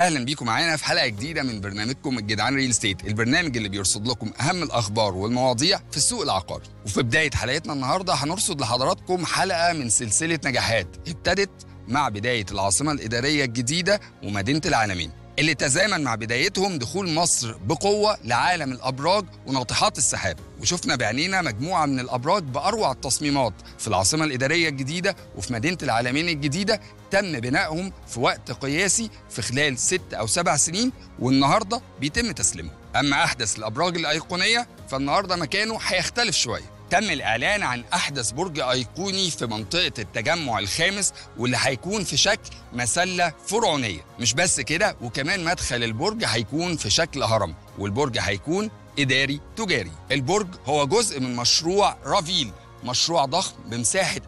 اهلا بيكم معانا في حلقه جديده من برنامجكم الجدعان ريل ستيت البرنامج اللي بيرصد لكم اهم الاخبار والمواضيع في السوق العقاري وفي بدايه حلقتنا النهارده هنرصد لحضراتكم حلقه من سلسله نجاحات ابتدت مع بدايه العاصمه الاداريه الجديده ومدينه العالمين اللي تزامن مع بدايتهم دخول مصر بقوة لعالم الأبراج وناطحات السحاب وشفنا بعينينا مجموعة من الأبراج بأروع التصميمات في العاصمة الإدارية الجديدة وفي مدينة العالمين الجديدة تم بنائهم في وقت قياسي في خلال ست أو سبع سنين والنهاردة بيتم تسليمهم أما أحدث الأبراج الأيقونية فالنهاردة مكانه هيختلف شوية تم الإعلان عن أحدث برج أيقوني في منطقة التجمع الخامس واللي هيكون في شكل مسلة فرعونية مش بس كده وكمان مدخل البرج هيكون في شكل هرم والبرج هيكون إداري تجاري البرج هو جزء من مشروع رافيل مشروع ضخم بمساحة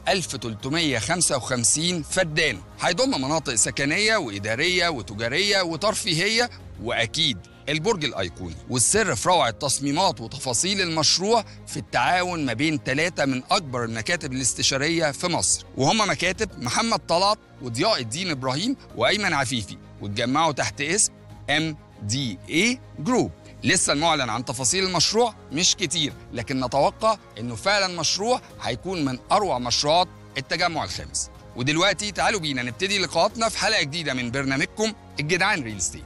1355 فدان هيضم مناطق سكنية وإدارية وتجارية وترفيهية وأكيد البرج الأيقوني والسر في روعة تصميمات وتفاصيل المشروع في التعاون ما بين ثلاثة من أكبر المكاتب الاستشارية في مصر وهم مكاتب محمد طلعت وضياء الدين إبراهيم وأيمن عفيفي واتجمعوا تحت اسم ام دي اي جروب لسه المعلن عن تفاصيل المشروع مش كتير لكن نتوقع انه فعلا مشروع هيكون من اروع مشروعات التجمع الخامس ودلوقتي تعالوا بينا نبتدي لقاءاتنا في حلقه جديده من برنامجكم الجدعان ريل ستيت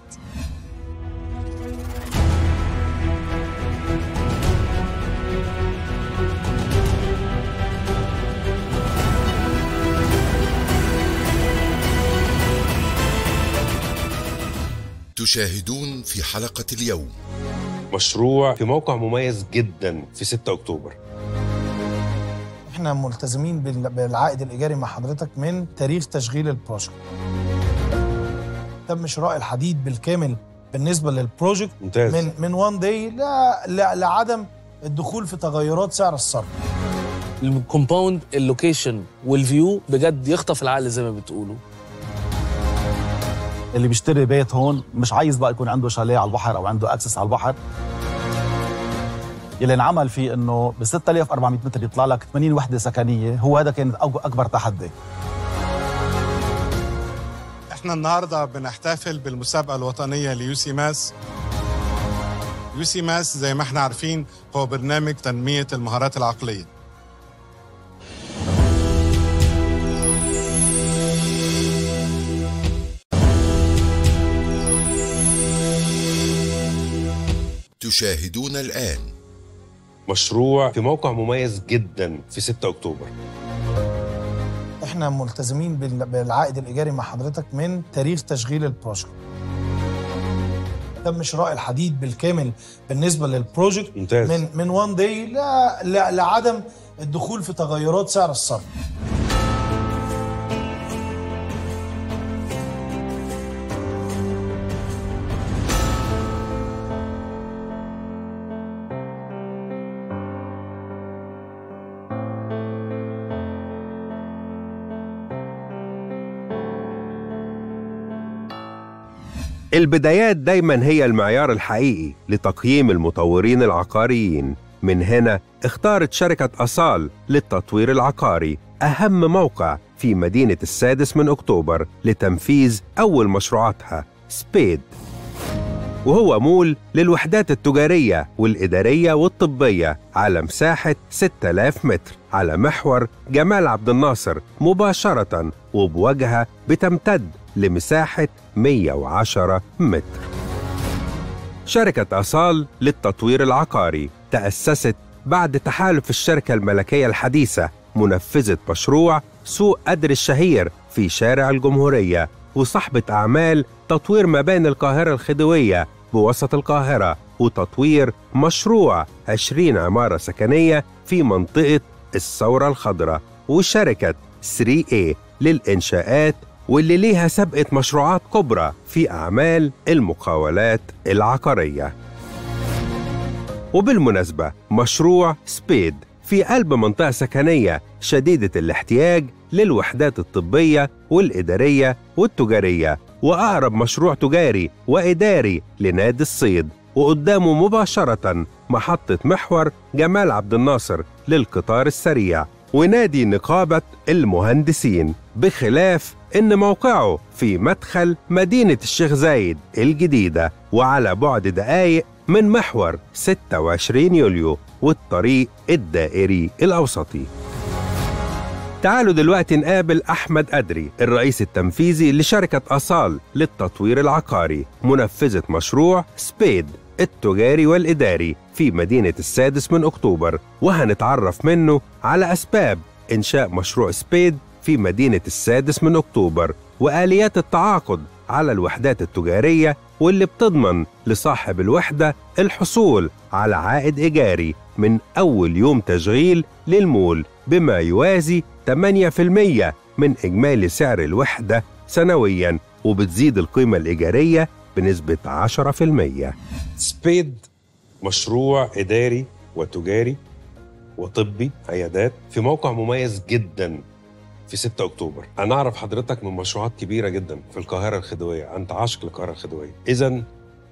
تشاهدون في حلقة اليوم مشروع في موقع مميز جدا في 6 اكتوبر احنا ملتزمين بال- بالعائد الايجاري مع حضرتك من تاريخ تشغيل البروجكت تم شراء الحديد بالكامل بالنسبه للبروجكت ممتاز من من وان داي لا لا- لعدم الدخول في تغيرات سعر الصرف الكومباوند اللوكيشن والفيو بجد يخطف العقل زي ما بتقولوا اللي بيشتري بيت هون مش عايز بقى يكون عنده شاليه على البحر او عنده اكسس على البحر يلي انعمل فيه انه ب 6400 متر يطلع لك 80 وحده سكنيه هو هذا كان أك- اكبر تحدي احنا النهارده بنحتفل بالمسابقه الوطنيه ليوسي ماس يوسي ماس زي ما احنا عارفين هو برنامج تنميه المهارات العقليه تشاهدون الآن مشروع في موقع مميز جدا في 6 اكتوبر احنا ملتزمين بال- بالعائد الايجاري مع حضرتك من تاريخ تشغيل البروجكت تم شراء الحديد بالكامل بالنسبه للبروجكت ممتاز من من وان داي لا لا- لعدم الدخول في تغيرات سعر الصرف البدايات دايما هي المعيار الحقيقي لتقييم المطورين العقاريين من هنا اختارت شركة أصال للتطوير العقاري أهم موقع في مدينة السادس من أكتوبر لتنفيذ أول مشروعاتها سبيد وهو مول للوحدات التجارية والإدارية والطبية على مساحة 6000 متر على محور جمال عبد الناصر مباشرة وبواجهة بتمتد لمساحة 110 متر شركة أصال للتطوير العقاري تأسست بعد تحالف الشركة الملكية الحديثة منفذة مشروع سوق قدر الشهير في شارع الجمهورية وصاحبة أعمال تطوير مباني القاهرة الخديوية بوسط القاهرة وتطوير مشروع 20 عمارة سكنية في منطقة الثورة الخضراء وشركة 3A للإنشاءات واللي ليها سابقة مشروعات كبرى في أعمال المقاولات العقارية وبالمناسبة مشروع سبيد في قلب منطقة سكنية شديدة الاحتياج للوحدات الطبية والإدارية والتجارية وأقرب مشروع تجاري وإداري لنادي الصيد وقدامه مباشرة محطة محور جمال عبد الناصر للقطار السريع ونادي نقابة المهندسين بخلاف إن موقعه في مدخل مدينة الشيخ زايد الجديدة وعلى بعد دقايق من محور 26 يوليو والطريق الدائري الأوسطي تعالوا دلوقتي نقابل أحمد أدري الرئيس التنفيذي لشركة أصال للتطوير العقاري منفذة مشروع سبيد التجاري والإداري في مدينة السادس من أكتوبر وهنتعرف منه على أسباب إنشاء مشروع سبيد في مدينة السادس من أكتوبر وآليات التعاقد على الوحدات التجارية واللي بتضمن لصاحب الوحدة الحصول على عائد إيجاري من أول يوم تشغيل للمول بما يوازي 8% من إجمالي سعر الوحدة سنوياً وبتزيد القيمة الإيجارية بنسبة 10% سبيد مشروع إداري وتجاري وطبي عيادات في موقع مميز جدا في 6 أكتوبر أنا أعرف حضرتك من مشروعات كبيرة جدا في القاهرة الخديوية أنت عاشق للقاهرة الخديوية إذا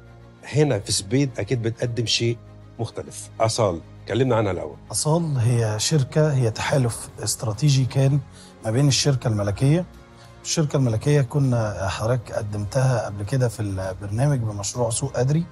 هنا في سبيد أكيد بتقدم شيء مختلف أصال كلمنا عنها الأول أصال هي شركة هي تحالف استراتيجي كان ما بين الشركة الملكية الشركة الملكية كنا حضرتك قدمتها قبل كده في البرنامج بمشروع سوق أدري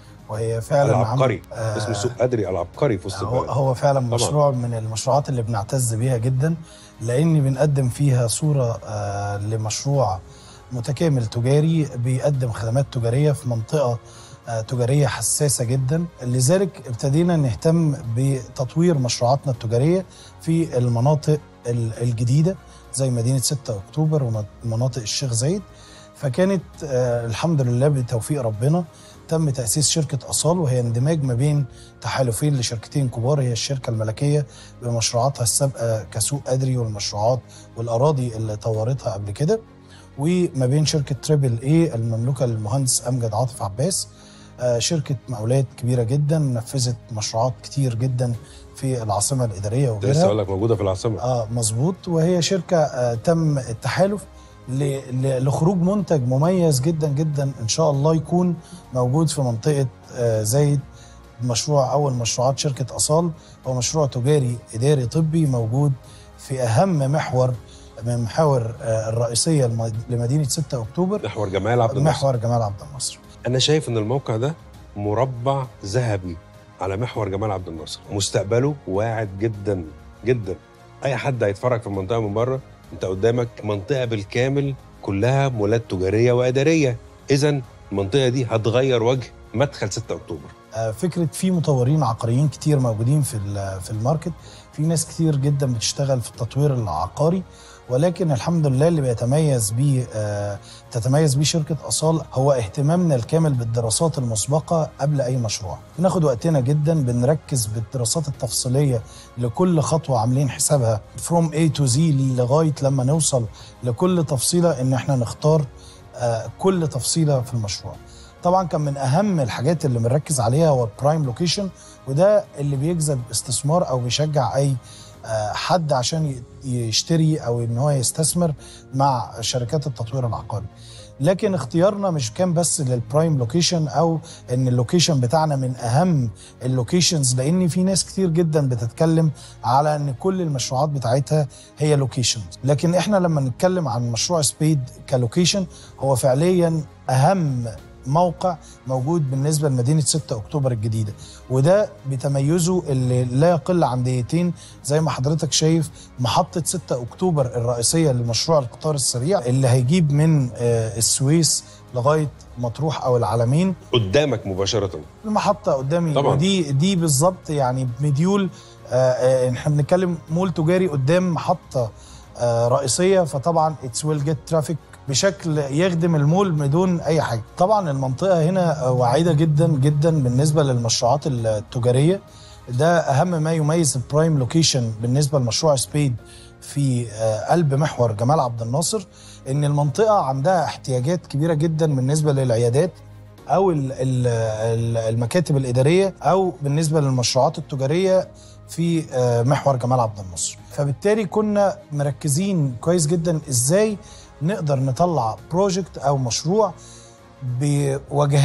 وهي فعلا العبقري عمل- آه، اسمه سوق أدري العبقري في وسط هو, البلد هو فعلا طبعاً. مشروع من المشروعات اللي بنعتز بيها جدا لان بنقدم فيها صوره آه لمشروع متكامل تجاري بيقدم خدمات تجاريه في منطقه آه تجاريه حساسه جدا لذلك ابتدينا نهتم بتطوير مشروعاتنا التجاريه في المناطق ال- الجديده زي مدينه 6 اكتوبر ومناطق الشيخ زايد فكانت آه الحمد لله بتوفيق ربنا تم تأسيس شركة أصال وهي اندماج ما بين تحالفين لشركتين كبار هي الشركة الملكية بمشروعاتها السابقة كسوق أدري والمشروعات والأراضي اللي طورتها قبل كده وما بين شركة تريبل اي المملوكة للمهندس أمجد عاطف عباس آه، شركة مقاولات كبيرة جدا نفذت مشروعات كتير جدا في العاصمة الإدارية لسه وغيرها أقول لك موجودة في العاصمة اه مظبوط وهي شركه آه تم التحالف ل- ل- لخروج منتج مميز جدا جدا ان شاء الله يكون موجود في منطقه آه زايد مشروع اول مشروعات شركه اصال هو مشروع تجاري اداري طبي موجود في اهم محور من المحاور آه الرئيسيه الم- لمدينه 6 اكتوبر محور جمال عبد الناصر محور جمال عبد الناصر انا شايف ان الموقع ده مربع ذهبي على محور جمال عبد الناصر مستقبله واعد جدا جدا اي حد هيتفرج في المنطقه من بره انت قدامك منطقه بالكامل كلها مولات تجاريه واداريه اذا المنطقه دي هتغير وجه مدخل 6 اكتوبر آه، فكره في مطورين عقاريين كتير موجودين في ال- في الماركت في ناس كتير جدا بتشتغل في التطوير العقاري ولكن الحمد لله اللي بيتميز بيه آه، تتميز بيه شركه اصال هو اهتمامنا الكامل بالدراسات المسبقه قبل اي مشروع بناخد وقتنا جدا بنركز بالدراسات التفصيليه لكل خطوه عاملين حسابها from A to Z لغايه لما نوصل لكل تفصيله ان احنا نختار آه، كل تفصيله في المشروع طبعا كان من اهم الحاجات اللي بنركز عليها هو البرايم لوكيشن وده اللي بيجذب استثمار او بيشجع اي آه، حد عشان ي- يشتري او ان هو يستثمر مع شركات التطوير العقاري لكن اختيارنا مش كان بس للبرايم لوكيشن او ان اللوكيشن بتاعنا من اهم اللوكيشنز لان في ناس كتير جدا بتتكلم على ان كل المشروعات بتاعتها هي لوكيشن لكن احنا لما نتكلم عن مشروع سبيد كلوكيشن هو فعليا اهم موقع موجود بالنسبه لمدينه 6 اكتوبر الجديده وده بتميزه اللي لا يقل عن دقيقتين زي ما حضرتك شايف محطه 6 اكتوبر الرئيسيه لمشروع القطار السريع اللي هيجيب من آه، السويس لغايه مطروح او العلمين قدامك مباشره المحطه قدامي طبعاً. ودي دي بالظبط يعني مديول آه، آه، احنا بنتكلم مول تجاري قدام محطه آه، رئيسيه فطبعا اتس ويل جيت ترافيك بشكل يخدم المول بدون اي حاجه طبعا المنطقه هنا آه، واعده جدا جدا بالنسبه للمشروعات التجاريه ده اهم ما يميز البرايم لوكيشن بالنسبه لمشروع سبيد في آه، قلب محور جمال عبد الناصر ان المنطقه عندها احتياجات كبيره جدا بالنسبه للعيادات او ال- ال- ال- المكاتب الاداريه او بالنسبه للمشروعات التجاريه في آه، محور جمال عبد الناصر فبالتالي كنا مركزين كويس جدا ازاي نقدر نطلع بروجكت او مشروع بواجهات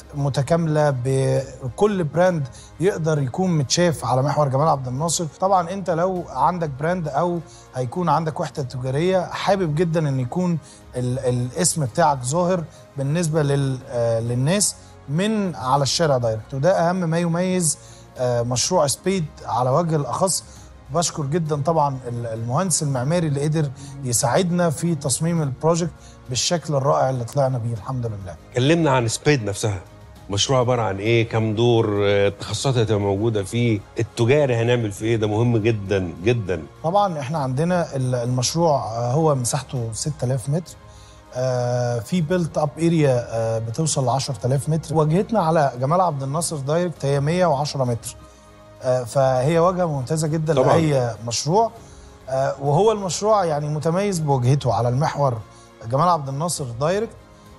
متكامله بكل براند يقدر يكون متشاف على محور جمال عبد الناصر طبعا انت لو عندك براند او هيكون عندك وحده تجاريه حابب جدا ان يكون ال الاسم بتاعك ظاهر بالنسبه لل آه للناس من على الشارع دايركت وده اهم ما يميز آه مشروع سبيد على وجه الاخص بشكر جدا طبعا ال- المهندس المعماري اللي قدر يساعدنا في تصميم البروجكت بالشكل الرائع اللي طلعنا بيه الحمد لله كلمنا عن سبيد نفسها مشروع عباره عن ايه كم دور آه، التخصصات اللي هتبقى موجوده فيه التجاري هنعمل فيه ايه ده مهم جدا جدا طبعا احنا عندنا ال- المشروع آه، هو مساحته 6000 متر آه، في بيلت اب اريا بتوصل ل 10000 متر واجهتنا على جمال عبد الناصر دايركت هي 110 متر آه، فهي واجهه ممتازه جدا طبعاً. لاي مشروع آه، وهو المشروع يعني متميز بوجهته على المحور جمال عبد الناصر دايركت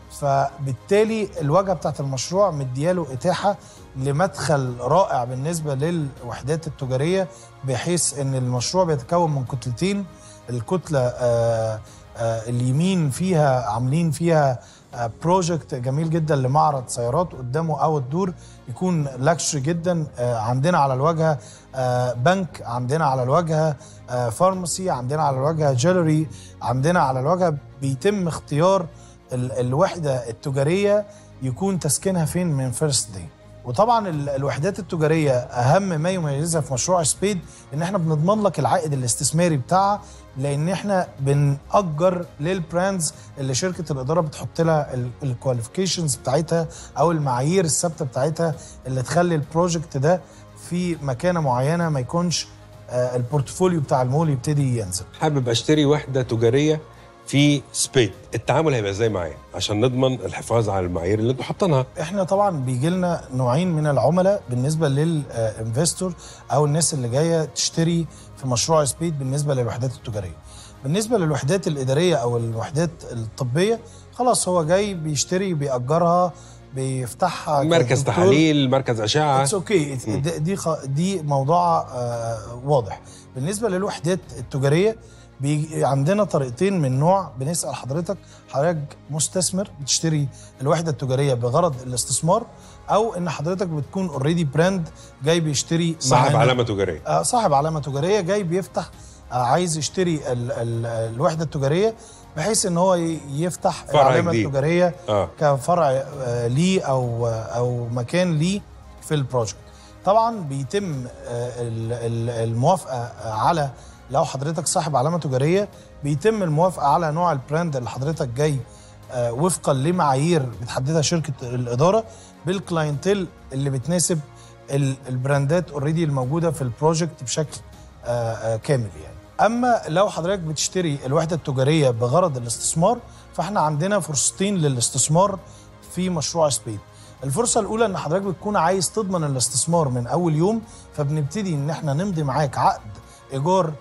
فبالتالي الواجهه بتاعت المشروع مدياله اتاحه لمدخل رائع بالنسبه للوحدات التجاريه بحيث ان المشروع بيتكون من كتلتين الكتله آه آه اليمين فيها عاملين فيها آه بروجكت جميل جدا لمعرض سيارات قدامه او الدور يكون لاكشري جدا آه عندنا على الواجهه آه بنك عندنا على الواجهه آه فارماسي عندنا على الواجهه جولري عندنا على الواجهه بيتم اختيار ال- الوحده التجاريه يكون تسكينها فين من فيرست داي وطبعا ال- الوحدات التجاريه اهم ما يميزها في مشروع سبيد ان احنا بنضمن لك العائد الاستثماري بتاعها لان احنا بنأجر للبراندز اللي شركه الاداره بتحط لها الكواليفيكيشنز بتاعتها او المعايير الثابته بتاعتها اللي تخلي البروجكت ده في مكانه معينه ما يكونش آه، البورتفوليو بتاع المول يبتدي ينزل حابب اشتري وحده تجاريه في سبيد التعامل هيبقى ازاي معايا عشان نضمن الحفاظ على المعايير اللي انتوا حاطينها احنا طبعا بيجي لنا نوعين من العملاء بالنسبه للانفستور او الناس اللي جايه تشتري في مشروع سبيد بالنسبه للوحدات التجاريه بالنسبه للوحدات الاداريه او الوحدات الطبيه خلاص هو جاي بيشتري بيأجرها بيفتحها مركز كدكتور. تحاليل مركز اشعه اتس اوكي مم. دي خ... دي موضوع آه واضح بالنسبه للوحدات التجاريه بيجي عندنا طريقتين من نوع بنسال حضرتك حضرتك مستثمر بتشتري الوحده التجاريه بغرض الاستثمار او ان حضرتك بتكون اوريدي براند جاي بيشتري صاحب معانا- علامه تجاريه آه، صاحب علامه تجاريه جاي بيفتح آه، عايز يشتري ال ال الوحده التجاريه بحيث ان هو ي- يفتح فرع العلامه جديد. التجاريه اه كفرع آه، ليه او او مكان ليه في البروجكت طبعا بيتم آه، ال- ال- الموافقه على لو حضرتك صاحب علامه تجاريه بيتم الموافقه على نوع البراند اللي حضرتك جاي آه، وفقا لمعايير بتحددها شركه الاداره بالكلاينتيل اللي بتناسب ال- البراندات اوريدي الموجوده في البروجكت بشكل آه، آه، كامل يعني اما لو حضرتك بتشتري الوحده التجاريه بغرض الاستثمار فاحنا عندنا فرصتين للاستثمار في مشروع سبيد الفرصه الاولى ان حضرتك بتكون عايز تضمن الاستثمار من اول يوم فبنبتدي ان احنا نمضي معاك عقد ايجار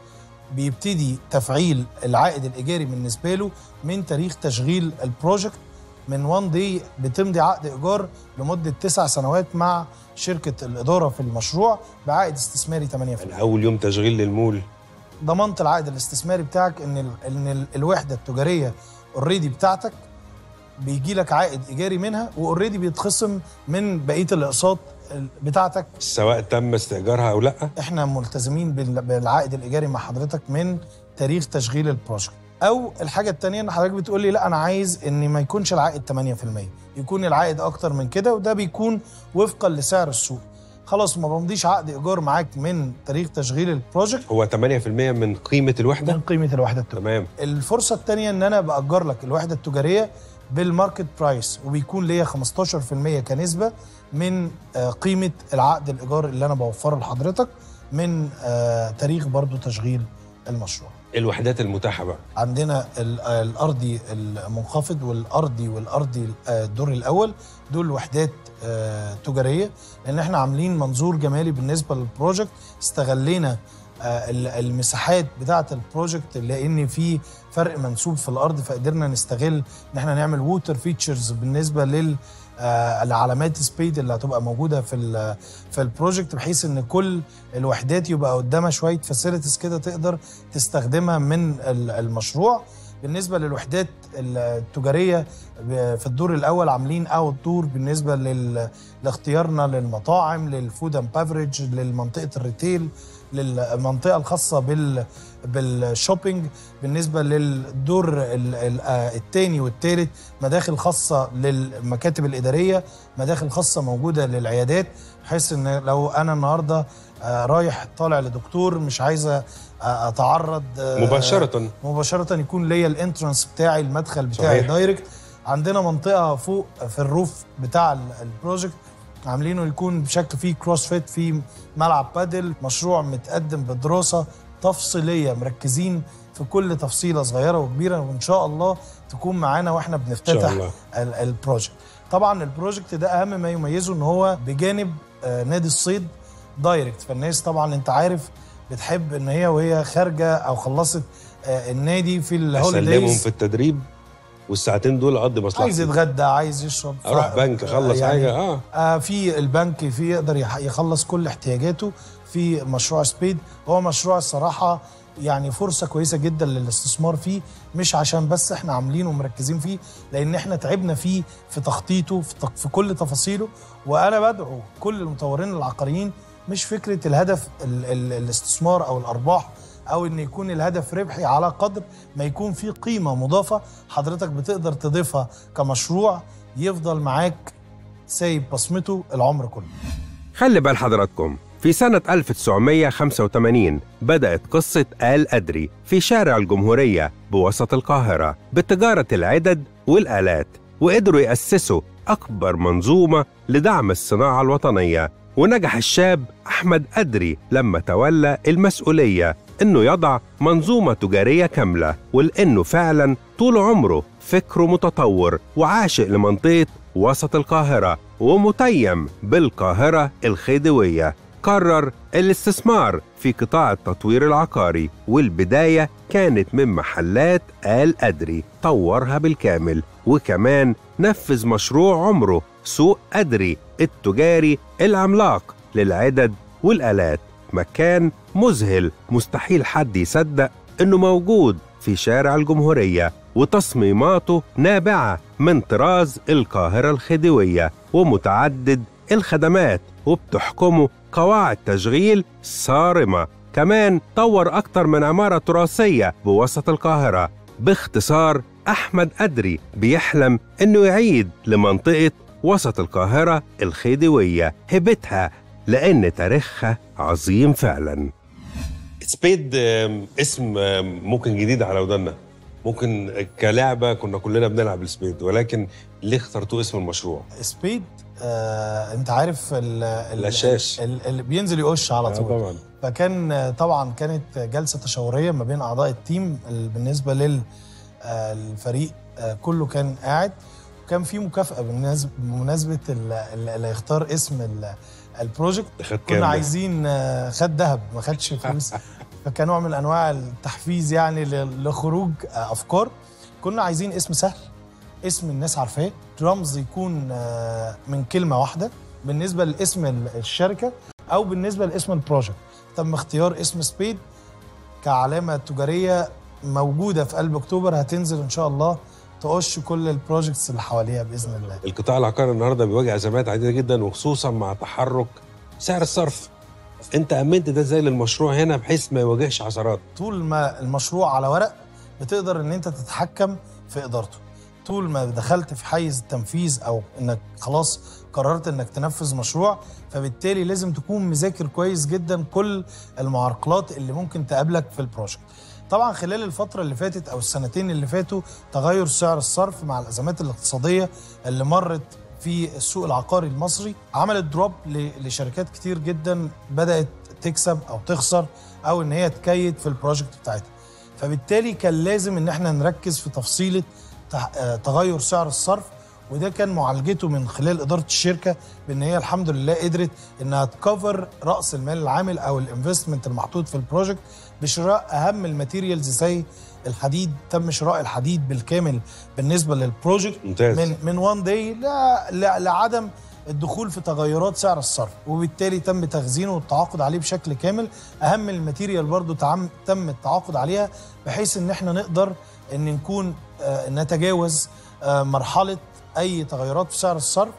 بيبتدي تفعيل العائد الايجاري بالنسبه له من تاريخ تشغيل البروجكت من وان دي بتمضي عقد ايجار لمده تسع سنوات مع شركه الاداره في المشروع بعائد استثماري 8% يعني اول يوم تشغيل للمول ضمنت العائد الاستثماري بتاعك ان ال ان ال الوحده التجاريه اوريدي بتاعتك بيجي لك عائد ايجاري منها واوريدي بيتخصم من بقيه الاقساط ال- بتاعتك سواء تم استئجارها او لا احنا ملتزمين بال- بالعائد الايجاري مع حضرتك من تاريخ تشغيل البروجكت او الحاجه الثانيه ان حضرتك بتقول لي لا انا عايز ان ما يكونش العائد 8% يكون العائد اكتر من كده وده بيكون وفقا لسعر السوق خلاص ما بمضيش عقد ايجار معاك من تاريخ تشغيل البروجكت هو 8% من قيمه الوحده من قيمه الوحده التجاريه تمام الفرصه الثانيه ان انا باجر لك الوحده التجاريه بالماركت برايس وبيكون ليا 15% كنسبه من آه، قيمه العقد الايجار اللي انا بوفره لحضرتك من آه، تاريخ برضو تشغيل المشروع الوحدات المتاحه بقى عندنا ال- الارضي المنخفض والارضي والارضي آه، الدور الاول دول وحدات آه، تجاريه لان احنا عاملين منظور جمالي بالنسبه للبروجكت استغلينا آه، ال- المساحات بتاعه البروجكت لان في فرق منسوب في الارض فقدرنا نستغل ان احنا نعمل ووتر فيتشرز بالنسبه لل آه، العلامات سبيد اللي هتبقى موجوده في ال في البروجكت بحيث ان كل الوحدات يبقى قدامها شويه فاسيلتيز كده تقدر تستخدمها من ال- المشروع بالنسبه للوحدات التجاريه ب- في الدور الاول عاملين اوت دور بالنسبه لل... لاختيارنا للمطاعم للفود اند بافريج للمنطقه الريتيل للمنطقه الخاصه بال بالشوبينج بالنسبه للدور ال- ال- آه الثاني والثالث مداخل خاصه للمكاتب الاداريه مداخل خاصه موجوده للعيادات بحيث ان لو انا النهارده آه، رايح طالع لدكتور مش عايزه آه، اتعرض آه، مباشره مباشره يكون ليا الانترنس بتاعي المدخل بتاعي صحيح. دايركت عندنا منطقه فوق في الروف بتاع ال- البروجكت عاملينه يكون بشكل فيه كروس فيت فيه ملعب بادل مشروع متقدم بدراسه تفصيليه مركزين في كل تفصيله صغيره وكبيره وان شاء الله تكون معانا واحنا ان شاء بنفتتح الله ال- البروجكت طبعا البروجكت ده اهم ما يميزه ان هو بجانب آه، نادي الصيد دايركت فالناس طبعا انت عارف بتحب ان هي وهي خارجه او خلصت آه، النادي في اسلمهم الهوليديز في التدريب والساعتين دول اقضي عايز مصلحتي يتغدى عايز يشرب اروح ف- بنك اخلص يعني حاجه اه آه في البنك في يقدر يح- يخلص كل احتياجاته في مشروع سبيد هو مشروع الصراحه يعني فرصه كويسه جدا للاستثمار فيه مش عشان بس احنا عاملين ومركزين فيه لان احنا تعبنا فيه في تخطيطه في, تق- في كل تفاصيله وانا بدعو كل المطورين العقاريين مش فكره الهدف ال ال الاستثمار او الارباح او ان يكون الهدف ربحي على قدر ما يكون في قيمه مضافه حضرتك بتقدر تضيفها كمشروع يفضل معاك سايب بصمته العمر كله خلي بال حضراتكم في سنة 1985 بدأت قصة آل أدري في شارع الجمهورية بوسط القاهرة بتجارة العدد والآلات وقدروا يأسسوا أكبر منظومة لدعم الصناعة الوطنية ونجح الشاب أحمد أدري لما تولى المسؤولية إنه يضع منظومة تجارية كاملة ولأنه فعلا طول عمره فكره متطور وعاشق لمنطقة وسط القاهرة ومتيم بالقاهرة الخديوية قرر الاستثمار في قطاع التطوير العقاري والبداية كانت من محلات آل أدري طورها بالكامل وكمان نفذ مشروع عمره سوق أدري التجاري العملاق للعدد والآلات مكان مذهل مستحيل حد يصدق إنه موجود في شارع الجمهورية وتصميماته نابعة من طراز القاهرة الخديوية ومتعدد الخدمات وبتحكمه قواعد تشغيل صارمة كمان طور أكتر من عمارة تراثية بوسط القاهرة باختصار أحمد أدري بيحلم إنه يعيد لمنطقة وسط القاهرة الخديوية هبتها لأن تاريخها عظيم فعلاً سبيد آم، اسم آم، ممكن جديد على ودنا ممكن كلعبه كنا كلنا بنلعب السبيد ولكن ليه اخترتوه اسم المشروع؟ سبيد آه انت عارف ال- ال- القشاش. ال- اللي بينزل يقش على آه، طول طبعا فكان آه، طبعا كانت جلسه تشاوريه ما بين اعضاء التيم ال- بالنسبه للفريق كله كان قاعد وكان في مكافاه بالنسبه بمناسبه ال- ال- اللي هيختار اسم ال- البروجكت ده خد كام كنا ده؟ عايزين آه، خد ذهب ما خدش فلوس فكان نوع من انواع التحفيز يعني ل- لخروج آه، افكار كنا عايزين اسم سهل اسم الناس عارفاه رمز يكون آه، من كلمه واحده بالنسبه لاسم ال- الشركه او بالنسبه لاسم البروجكت تم اختيار اسم سبيد كعلامه تجاريه موجوده في قلب اكتوبر هتنزل ان شاء الله تقش كل البروجكتس اللي حواليها باذن الله القطاع العقاري النهارده بيواجه ازمات عديده جدا وخصوصا مع تحرك سعر الصرف انت امنت ده ازاي للمشروع هنا بحيث ما يواجهش عثرات طول ما المشروع على ورق بتقدر ان انت تتحكم في ادارته طول ما دخلت في حيز التنفيذ او انك خلاص قررت انك تنفذ مشروع فبالتالي لازم تكون مذاكر كويس جدا كل المعرقلات اللي ممكن تقابلك في البروجكت طبعا خلال الفترة اللي فاتت أو السنتين اللي فاتوا تغير سعر الصرف مع الأزمات الاقتصادية اللي مرت في السوق العقاري المصري عملت دروب ل- لشركات كتير جدا بدأت تكسب أو تخسر أو إن هي تكيد في البروجكت بتاعتها فبالتالي كان لازم إن احنا نركز في تفصيلة تح- آه، تغير سعر الصرف وده كان معالجته من خلال إدارة الشركة بإن هي الحمد لله قدرت إنها تكفر رأس المال العامل أو الانفستمنت المحطوط في البروجكت بشراء أهم الماتيريالز زي الحديد تم شراء الحديد بالكامل بالنسبة للبروجكت ممتاز من من وان داي لعدم الدخول في تغيرات سعر الصرف وبالتالي تم تخزينه والتعاقد عليه بشكل كامل اهم الماتيريال برضو تعم تم التعاقد عليها بحيث ان احنا نقدر ان نكون آه، نتجاوز آه، مرحله اي تغيرات في سعر الصرف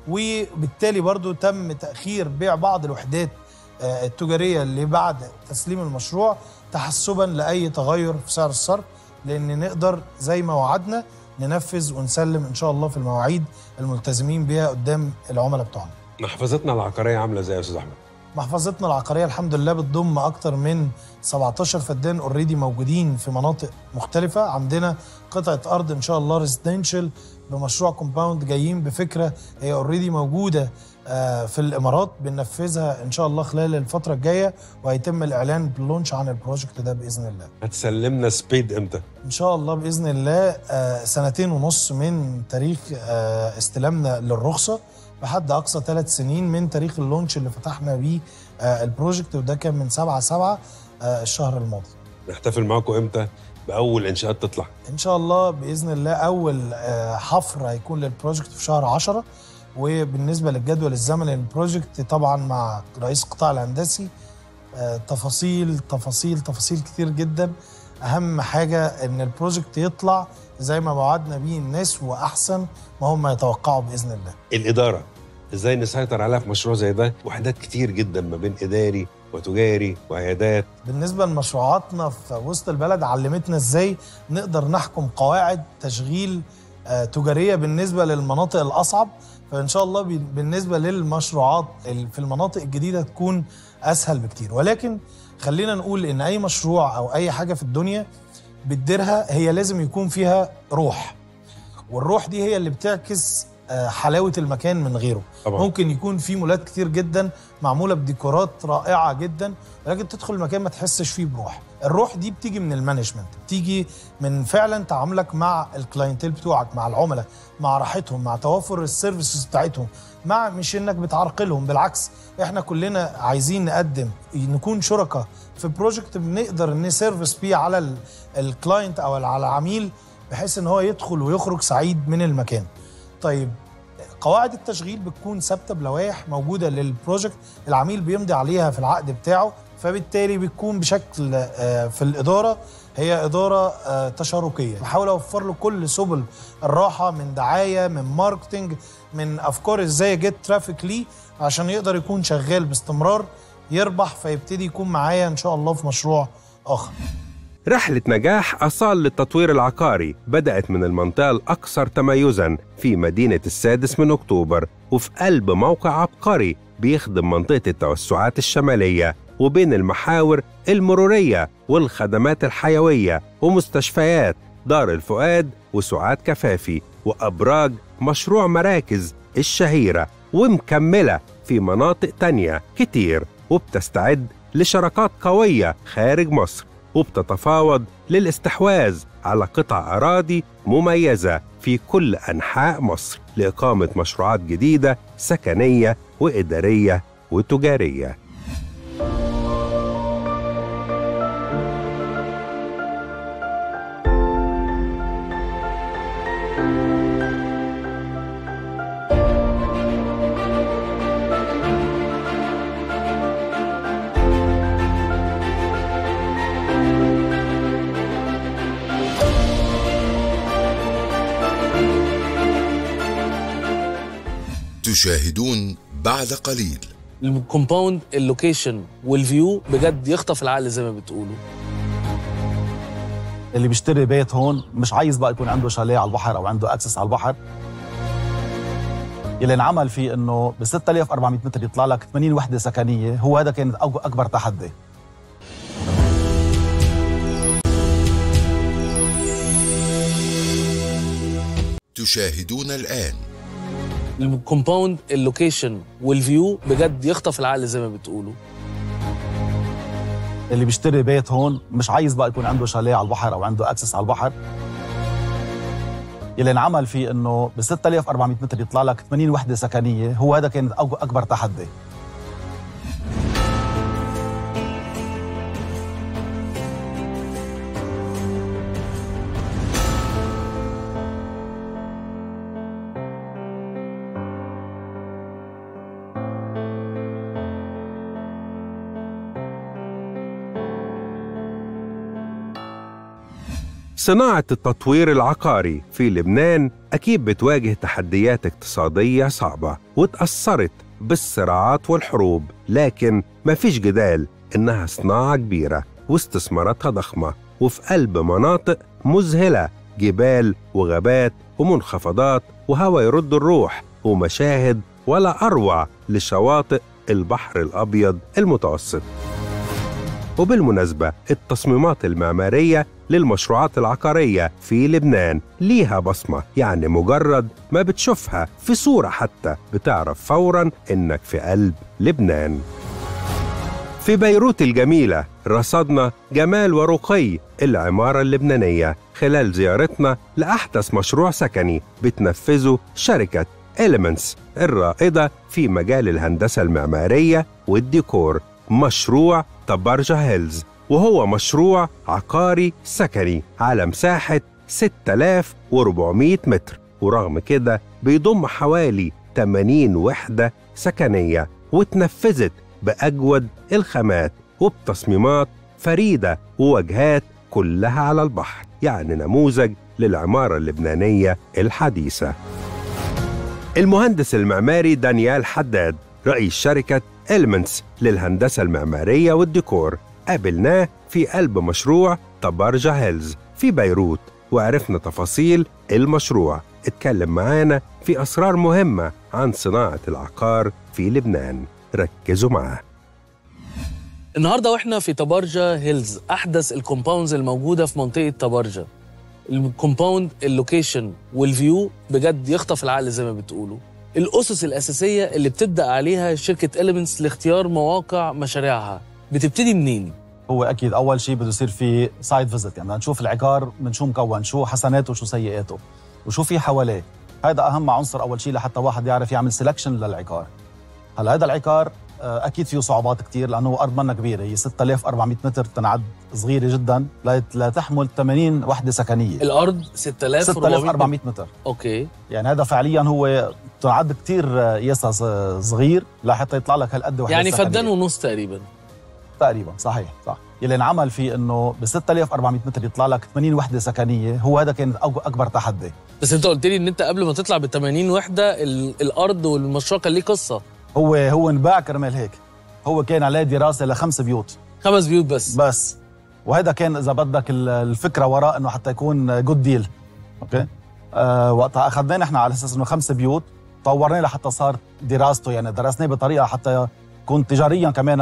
وبالتالي برضو تم تاخير بيع بعض الوحدات آه، التجاريه اللي بعد تسليم المشروع تحسبا لاي تغير في سعر الصرف لان نقدر زي ما وعدنا ننفذ ونسلم ان شاء الله في المواعيد الملتزمين بها قدام العملاء بتوعنا محفظتنا العقاريه عامله ازاي يا استاذ احمد محفظتنا العقاريه الحمد لله بتضم اكتر من 17 فدان اوريدي موجودين في مناطق مختلفه عندنا قطعه ارض ان شاء الله ريزيدنشال بمشروع كومباوند جايين بفكره هي اوريدي موجوده آه، في الامارات بننفذها ان شاء الله خلال الفتره الجايه وهيتم الاعلان باللونش عن البروجكت ده باذن الله هتسلمنا سبيد امتى ان شاء الله باذن الله آه، سنتين ونص من تاريخ آه، استلامنا للرخصه بحد اقصى ثلاث سنين من تاريخ اللونش اللي فتحنا بيه آه، البروجكت وده كان من 7 7 الشهر الماضي نحتفل معاكم امتى باول انشاءات تطلع ان شاء الله باذن الله اول آه، حفر هيكون للبروجكت في شهر 10 وبالنسبه للجدول الزمني للبروجكت طبعا مع رئيس القطاع الهندسي آه، تفاصيل تفاصيل تفاصيل كتير جدا اهم حاجه ان البروجكت يطلع زي ما وعدنا بيه الناس واحسن ما هم يتوقعوا باذن الله الاداره ازاي نسيطر عليها في مشروع زي ده وحدات كتير جدا ما بين اداري وتجاري وعيادات بالنسبه لمشروعاتنا في وسط البلد علمتنا ازاي نقدر نحكم قواعد تشغيل آه، تجاريه بالنسبه للمناطق الاصعب فان شاء الله بي- بالنسبه للمشروعات ال- في المناطق الجديده تكون اسهل بكتير ولكن خلينا نقول ان اي مشروع او اي حاجه في الدنيا بتديرها هي لازم يكون فيها روح والروح دي هي اللي بتعكس آه، حلاوه المكان من غيره طبعا. ممكن يكون في مولات كتير جدا معموله بديكورات رائعه جدا ولكن تدخل المكان ما تحسش فيه بروح الروح دي بتيجي من المانجمنت بتيجي من فعلا تعاملك مع الكلاينتيل بتوعك مع العملاء مع راحتهم مع توفر السيرفيسز بتاعتهم مع مش انك بتعرقلهم بالعكس احنا كلنا عايزين نقدم نكون شركاء في بروجكت بنقدر نسيرفيس بيه على ال- الكلاينت او على العميل بحيث ان هو يدخل ويخرج سعيد من المكان طيب قواعد التشغيل بتكون ثابته بلوائح موجوده للبروجكت العميل بيمضي عليها في العقد بتاعه فبالتالي بتكون بشكل آه، في الاداره هي اداره آه، تشاركيه بحاول اوفر له كل سبل الراحه من دعايه من ماركتنج من افكار ازاي اجيت ترافيك ليه عشان يقدر يكون شغال باستمرار يربح فيبتدي يكون معايا ان شاء الله في مشروع اخر رحلة نجاح أصال للتطوير العقاري بدأت من المنطقة الأكثر تميزاً في مدينة السادس من أكتوبر وفي قلب موقع عبقري بيخدم منطقة التوسعات الشمالية وبين المحاور المرورية والخدمات الحيوية ومستشفيات دار الفؤاد وسعاد كفافي وأبراج مشروع مراكز الشهيرة ومكملة في مناطق تانية كتير وبتستعد لشراكات قوية خارج مصر وبتتفاوض للاستحواذ على قطع أراضي مميزة في كل أنحاء مصر لإقامة مشروعات جديدة سكنية وإدارية وتجارية تشاهدون بعد قليل الكومباوند اللوكيشن والفيو بجد يخطف العقل زي ما بتقولوا اللي بيشتري بيت هون مش عايز بقى يكون عنده شاليه على البحر او عنده اكسس على البحر اللي انعمل فيه انه ب 6400 متر يطلع لك 80 وحده سكنيه هو هذا كان أك- اكبر تحدي تشاهدون الآن الكومباوند اللوكيشن والفيو بجد يخطف العقل زي ما بتقولوا اللي بيشتري بيت هون مش عايز بقى يكون عنده شاليه على البحر او عنده اكسس على البحر اللي انعمل فيه انه ب 6400 متر يطلع لك 80 وحده سكنيه هو هذا كان أك- اكبر تحدي صناعة التطوير العقاري في لبنان أكيد بتواجه تحديات اقتصادية صعبة وتأثرت بالصراعات والحروب لكن ما فيش جدال إنها صناعة كبيرة واستثماراتها ضخمة وفي قلب مناطق مذهلة جبال وغابات ومنخفضات وهوا يرد الروح ومشاهد ولا أروع لشواطئ البحر الأبيض المتوسط وبالمناسبة التصميمات المعمارية للمشروعات العقارية في لبنان ليها بصمة يعني مجرد ما بتشوفها في صورة حتى بتعرف فورا إنك في قلب لبنان في بيروت الجميلة رصدنا جمال ورقي العمارة اللبنانية خلال زيارتنا لأحدث مشروع سكني بتنفذه شركة إليمنتس الرائدة في مجال الهندسة المعمارية والديكور مشروع تبرجة هيلز وهو مشروع عقاري سكني على مساحة 6400 متر ورغم كده بيضم حوالي 80 وحدة سكنية واتنفذت بأجود الخامات وبتصميمات فريدة ووجهات كلها على البحر يعني نموذج للعمارة اللبنانية الحديثة المهندس المعماري دانيال حداد رئيس شركة إلمنتس للهندسة المعمارية والديكور قابلناه في قلب مشروع تبرجة هيلز في بيروت وعرفنا تفاصيل المشروع اتكلم معانا في أسرار مهمة عن صناعة العقار في لبنان ركزوا معاه النهارده واحنا في تبارجا هيلز احدث الكومباوندز الموجوده في منطقه تبارجا الكومباوند اللوكيشن والفيو بجد يخطف العقل زي ما بتقولوا الاسس الاساسيه اللي بتبدا عليها شركه اليمنتس لاختيار مواقع مشاريعها بتبتدي منين هو اكيد اول شيء بده يصير في سايد فيزيت يعني بدنا نشوف العقار من شو مكون شو حسناته وشو سيئاته وشو في حواليه هذا اهم عنصر اول شيء لحتى واحد يعرف يعمل سelection للعقار هلا هذا العقار آه، اكيد فيه صعوبات كثير لانه ارض منا كبيره هي 6400 متر تنعد صغيره جدا لا لا تحمل 80 وحده سكنيه الارض 6400 6400 متر اوكي يعني هذا فعليا هو تنعد كثير ياسا صغير لحتى يطلع لك هالقد وحده يعني سكنية. فدان ونص تقريبا تقريبا صحيح صح يلي انعمل فيه انه ب 6400 متر يطلع لك 80 وحده سكنيه هو هذا كان أك- اكبر تحدي بس انت قلت لي ان انت قبل ما تطلع ب 80 وحده ال- الارض والمشروع كان ليه قصه هو هو انباع كرمال هيك هو كان عليه دراسه لخمس بيوت خمس بيوت بس بس وهذا كان اذا بدك ال- الفكره وراء انه حتى يكون جود ديل اوكي آه وقتها اخذناه نحن على اساس انه خمس بيوت طورناه لحتى صار دراسته يعني درسناه بطريقه حتى يكون تجاريا كمان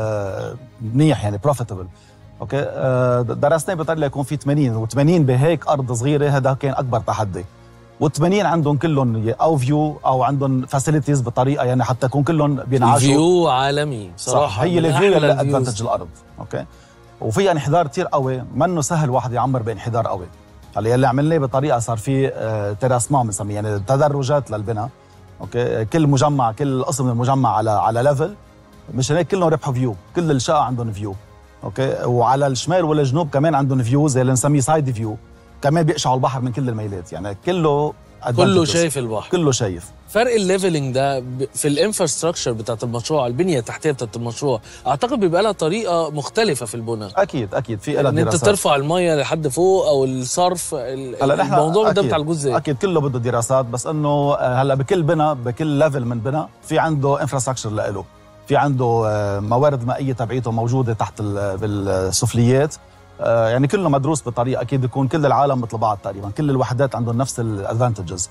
آه منيح يعني بروفيتبل اوكي آه درسناه بطريقه يكون في 80 و80 بهيك ارض صغيره هذا كان اكبر تحدي وال80 عندهم كلهم او فيو او عندهم فاسيلتيز بطريقه يعني حتى يكون كلهم بينعاشوا فيو عالمي صراحه صح هي من الفيو أحلى اللي الفيوز. ادفانتج الارض اوكي وفيها انحدار كثير قوي منه سهل واحد يعمر بانحدار قوي هلا يلي عملناه بطريقه صار في آه، تراسمان بنسميه يعني تدرجات للبناء اوكي كل مجمع كل قسم من المجمع على على ليفل مشان هيك كلهم ربحوا فيو كل الشقق عندهم فيو اوكي وعلى الشمال والجنوب كمان عندهم فيو زي اللي نسميه سايد فيو كمان بيقشعوا البحر من كل الميلات يعني كله كله advantages. شايف البحر كله شايف فرق الليفلنج ده ب- في الانفراستراكشر بتاعت المشروع البنيه التحتيه بتاعت المشروع اعتقد بيبقى لها طريقه مختلفه في البناء اكيد اكيد في لها ان انت دراسات. ترفع الميه لحد فوق او الصرف ال- هلا نحن الموضوع ده أكيد- بتاع الجزء اكيد كله بده دراسات بس انه آه، هلا بكل بنا بكل ليفل من بنا في عنده انفراستراكشر له في عنده آه، موارد مائيه تبعيته موجوده تحت ال- بالسفليات آه، يعني كله مدروس بطريقه اكيد يكون كل العالم مثل بعض تقريبا كل الوحدات عندهم نفس الادفانتجز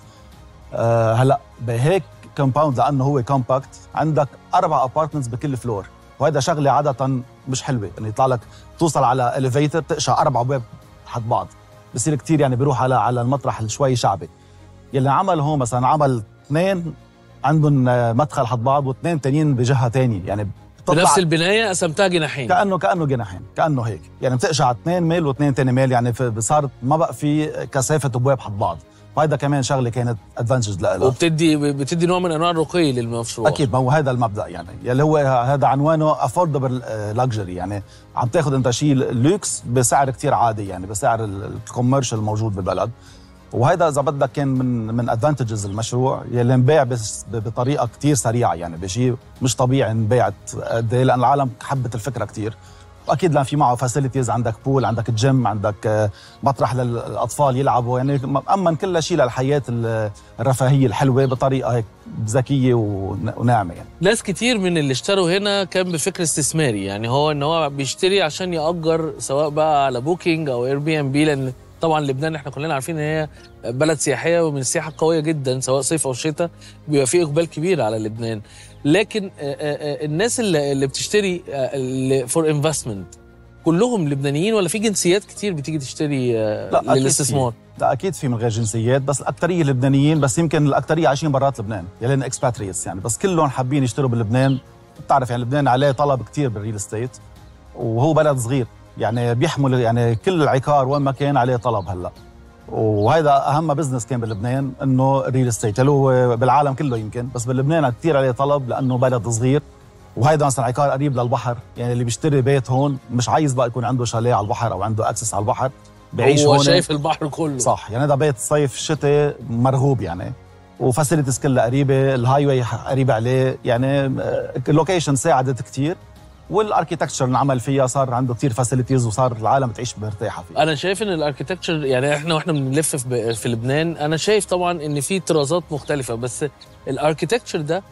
هلا بهيك كومباوند لانه هو كومباكت عندك اربع ابارتمنتس بكل فلور وهذا شغله عاده مش حلوه انه يطلع لك توصل على اليفيتر تقشع اربع ابواب حد بعض بصير كتير يعني بيروح على على المطرح اللي شوي شعبي يلي عمل هون مثلا عمل اثنين عندهم آه، مدخل حد بعض واثنين تانيين بجهه تانية يعني بتطلع بنفس البنايه قسمتها جناحين كانه كانه جناحين كانه هيك يعني بتقشع اثنين ميل واثنين تاني ميل يعني في- صارت ما بقى في كثافه ابواب حد بعض وهذا كمان شغله كانت ادفانتج لها وبتدي بتدي نوع من انواع الرقي للمشروع اكيد ما هو هذا المبدا يعني يلي هو هذا عنوانه افوردبل لاكجري يعني عم تاخذ انت شيء لوكس بسعر كتير عادي يعني بسعر الكوميرشال الموجود بالبلد وهذا اذا بدك كان من من ادفانتجز المشروع يلي انباع بس ب- بطريقه كتير سريعه يعني بشيء مش طبيعي انباعت قد إيه، لان العالم حبت الفكره كتير واكيد لان في معه فاسيلتيز عندك بول عندك جيم عندك آه، مطرح للاطفال يلعبوا يعني مأمن كل شيء للحياه ال- الرفاهيه الحلوه بطريقه هيك ذكيه ون- وناعمه يعني ناس كتير من اللي اشتروا هنا كان بفكر استثماري يعني هو ان هو بيشتري عشان يأجر سواء بقى على بوكينج او اير بي ام بي لان طبعا لبنان احنا كلنا عارفين ان هي بلد سياحيه ومن السياحه قويه جدا سواء صيف او شتاء بيبقى فيه اقبال كبير على لبنان لكن آه، آه، آه، الناس اللي اللي بتشتري فور انفستمنت كلهم لبنانيين ولا في جنسيات كتير بتيجي تشتري آه، لا، أكيد للاستثمار لا اكيد في من غير جنسيات بس الاكثريه لبنانيين بس يمكن الاكثريه عايشين برات لبنان يعني لان اكسباتريتس يعني بس كلهم حابين يشتروا بلبنان بتعرف يعني لبنان عليه طلب كتير بالريل استيت وهو بلد صغير يعني بيحمل يعني كل العقار وين ما كان عليه طلب هلا وهذا اهم بزنس كان بلبنان انه الريل استيت اللي هو بالعالم كله يمكن بس بلبنان كثير عليه طلب لانه بلد صغير وهيدا مثلا عقار قريب للبحر يعني اللي بيشتري بيت هون مش عايز بقى يكون عنده شاليه على البحر او عنده اكسس على البحر بعيش هو هون شايف البحر كله صح يعني هذا بيت صيف شتاء مرغوب يعني وفاسيلتيز كلها قريبه الهاي واي قريبه عليه يعني اللوكيشن ساعدت كتير والاركيتكتشر اللي عمل فيها صار عنده كتير فاسيلتيز وصار العالم تعيش مرتاحه فيه انا شايف ان الاركيتكتشر يعني احنا واحنا بنلف في, في لبنان انا شايف طبعا ان في طرازات مختلفه بس الاركيتكتشر ده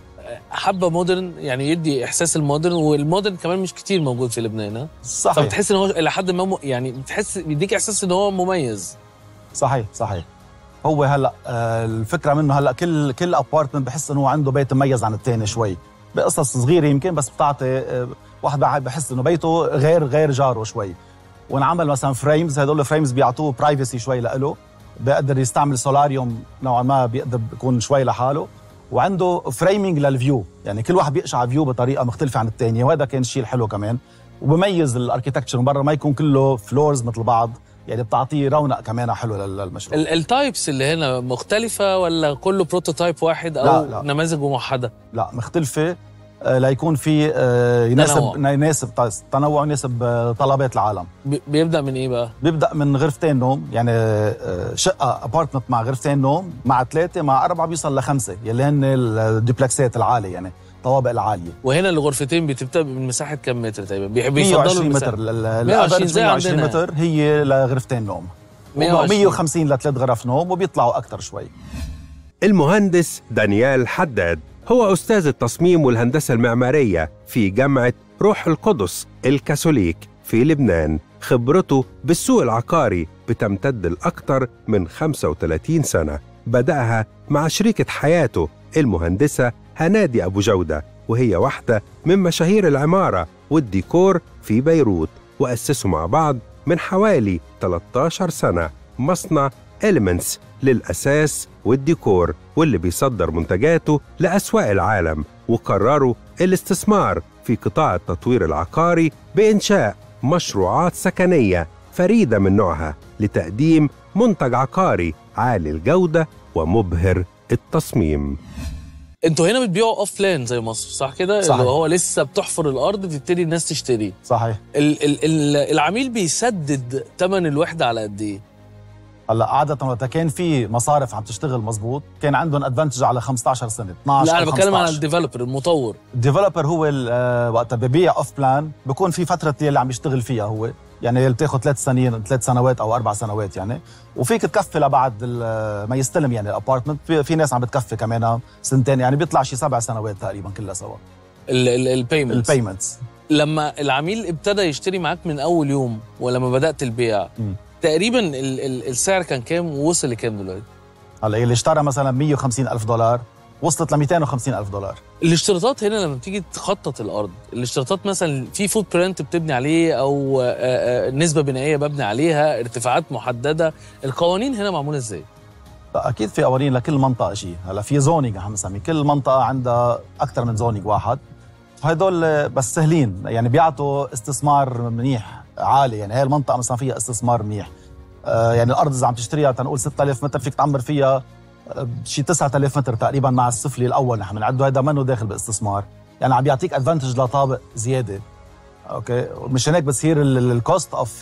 حبه مودرن يعني يدي احساس المودرن والمودرن كمان مش كتير موجود في لبنان ها صحيح فبتحس ان هو الى حد ما م- يعني بتحس بيديك احساس ان هو مميز صحيح صحيح هو هلا آه، الفكره منه هلا كل كل ابارتمنت بحس انه عنده بيت مميز عن الثاني شوي بقصص صغيره يمكن بس بتعطي آه، واحد بح- بحس انه بيته غير غير جاره شوي وانعمل مثلا فريمز هدول الفريمز بيعطوه برايفسي شوي لإله بيقدر يستعمل سولاريوم نوعا ما بيقدر يكون شوي لحاله وعنده فريمينج للفيو يعني كل واحد بيقشع فيو بطريقه مختلفه عن الثانيه وهذا كان الشيء الحلو كمان وبميز الاركيتكتشر من برا ما يكون كله فلورز مثل بعض يعني بتعطيه رونق كمان حلو لل- للمشروع ال- التايبس اللي هنا مختلفه ولا كله بروتوتايب واحد او لا، لا. نماذج موحده لا مختلفة آه، ليكون في آه، يناسب تنوع. يناسب تنوع يناسب آه، طلبات العالم بي- بيبدا من ايه بقى بيبدا من غرفتين نوم يعني آه، شقه ابارتمنت مع غرفتين نوم مع ثلاثه مع اربعه بيوصل لخمسه يلي هن الدوبلكسات العاليه يعني الطوابق العاليه وهنا الغرفتين بتبدا من مساحه كام متر تقريبا بيحب يفضلوا 120 المساحة. متر ال- ال- 120 الافرج زي 120 عندنا. متر هي لغرفتين نوم 120. 150 لثلاث غرف نوم وبيطلعوا اكثر شوي المهندس دانيال حداد هو أستاذ التصميم والهندسة المعمارية في جامعة روح القدس الكاثوليك في لبنان خبرته بالسوق العقاري بتمتد لأكثر من 35 سنة بدأها مع شريكة حياته المهندسة هنادي أبو جودة وهي واحدة من مشاهير العمارة والديكور في بيروت وأسسوا مع بعض من حوالي 13 سنة مصنع إليمنتس للأساس والديكور واللي بيصدر منتجاته لأسواق العالم وقرروا الاستثمار في قطاع التطوير العقاري بإنشاء مشروعات سكنية فريدة من نوعها لتقديم منتج عقاري عالي الجودة ومبهر التصميم انتوا هنا بتبيعوا اوف لان زي مصر صح كده صحيح. اللي هو لسه بتحفر الارض تبتدي الناس تشتري صحيح ال ال ال العميل بيسدد ثمن الوحده على قد ايه هلا عادة وقتها كان في مصارف عم تشتغل مزبوط كان عندهم ادفانتج على 15 سنه 12 لا انا أو بتكلم على 15. الديفلوبر المطور الديفلوبر هو ال- آه، وقتها ببيع اوف بلان بكون في فتره اللي عم يشتغل فيها هو يعني اللي بتاخذ ثلاث سنين ثلاث سنوات او اربع سنوات يعني وفيك تكفي لبعد ال- ما يستلم يعني الابارتمنت في, في ناس عم بتكفي كمان سنتين يعني بيطلع شي سبع سنوات تقريبا كلها سوا البيمنت البيمنتس لما العميل ابتدى يشتري معاك من اول يوم ولما بدات البيع مم. تقريبا ال ال السعر كان كام ووصل لكام دلوقتي هلا اللي اشترى مثلا 150 الف دولار وصلت ل 250 الف دولار الاشتراطات هنا لما بتيجي تخطط الارض الاشتراطات مثلا في فوت برنت بتبني عليه او آه، آه، نسبه بنائيه ببني عليها ارتفاعات محدده القوانين هنا معموله ازاي لا، اكيد في قوانين لكل منطقه شيء هلا في زونينج عم نسميه كل منطقه عندها اكثر من زونينج واحد هدول بس سهلين يعني بيعطوا استثمار منيح عالي يعني هي المنطقه مثلا فيها استثمار منيح آه يعني الارض اذا عم تشتريها تنقول 6000 متر فيك تعمر فيها آه، شي 9000 متر تقريبا مع السفلي الاول نحن بنعده هذا منه داخل باستثمار يعني عم بيعطيك ادفانتج لطابق زياده اوكي مش هيك بتصير الكوست اوف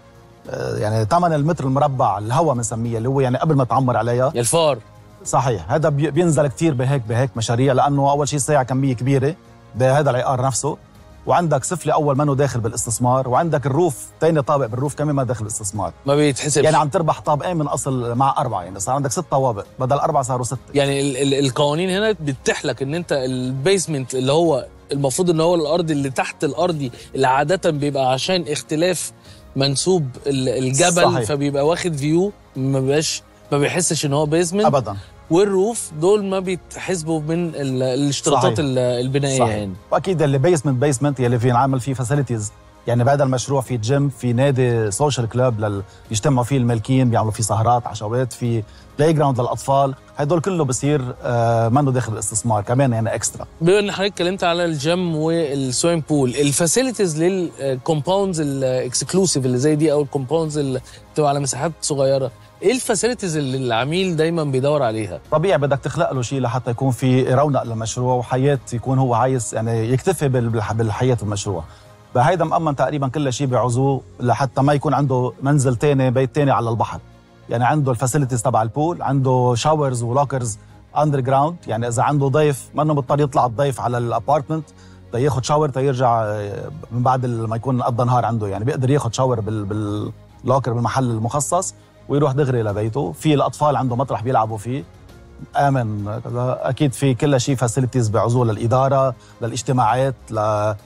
يعني ثمن المتر المربع الهواء بنسميه اللي هو يعني قبل ما تعمر عليها يا الفار صحيح هذا بي- بينزل كتير بهيك بهيك مشاريع لانه اول شيء ساعة كميه كبيره بهذا العقار نفسه وعندك سفلي اول منه داخل بالاستثمار وعندك الروف ثاني طابق بالروف كمان ما داخل بالاستثمار ما بيتحسبش يعني عم تربح طابقين من اصل مع اربعه يعني صار عندك ست طوابق بدل اربعه صاروا سته يعني ال ال القوانين هنا بتتيح لك ان انت البيسمنت اللي هو المفروض ان هو الارض اللي تحت الارضي اللي عاده بيبقى عشان اختلاف منسوب ال- الجبل صحيح. فبيبقى واخد فيو ما بيبقاش ما بيحسش ان هو بيزمنت ابدا والروف دول ما بيتحسبوا من ال- الاشتراطات صحيح. ال- البنائيه صحيح. يعني واكيد اللي بيسمنت بيسمنت يلي في نعمل فيه فاسيلتيز يعني بهذا المشروع في جيم في نادي سوشيال كلوب لل... يجتمعوا فيه المالكين بيعملوا فيه سهرات عشوات في بلاي جراوند للاطفال هدول كله بصير آه منه داخل الاستثمار كمان يعني اكسترا بما ان حضرتك اتكلمت على الجيم والسويم بول الفاسيلتيز للكومباوندز الاكسكلوسيف اللي زي دي او الكومباوندز اللي بتبقى على مساحات صغيره ايه الفاسيلتيز اللي العميل دايما بيدور عليها طبيعي بدك تخلق له شيء لحتى يكون في رونق للمشروع وحياه يكون هو عايز يعني يكتفي بال- بالح- بالحياه المشروع فهيدا مأمن تقريبا كل شيء بعزوه لحتى ما يكون عنده منزل تاني بيت تاني على البحر يعني عنده الفاسيلتيز تبع البول عنده شاورز ولوكرز اندر جراوند يعني اذا عنده ضيف منه مضطر يطلع الضيف على الابارتمنت ياخذ شاور تيرجع آه، من بعد ما يكون قضى نهار عنده يعني بيقدر ياخذ شاور بال باللوكر بالمحل المخصص ويروح دغري لبيته في الاطفال عنده مطرح بيلعبوا فيه امن كذا اكيد في كل شيء فاسيلتيز بعزول للاداره للاجتماعات ل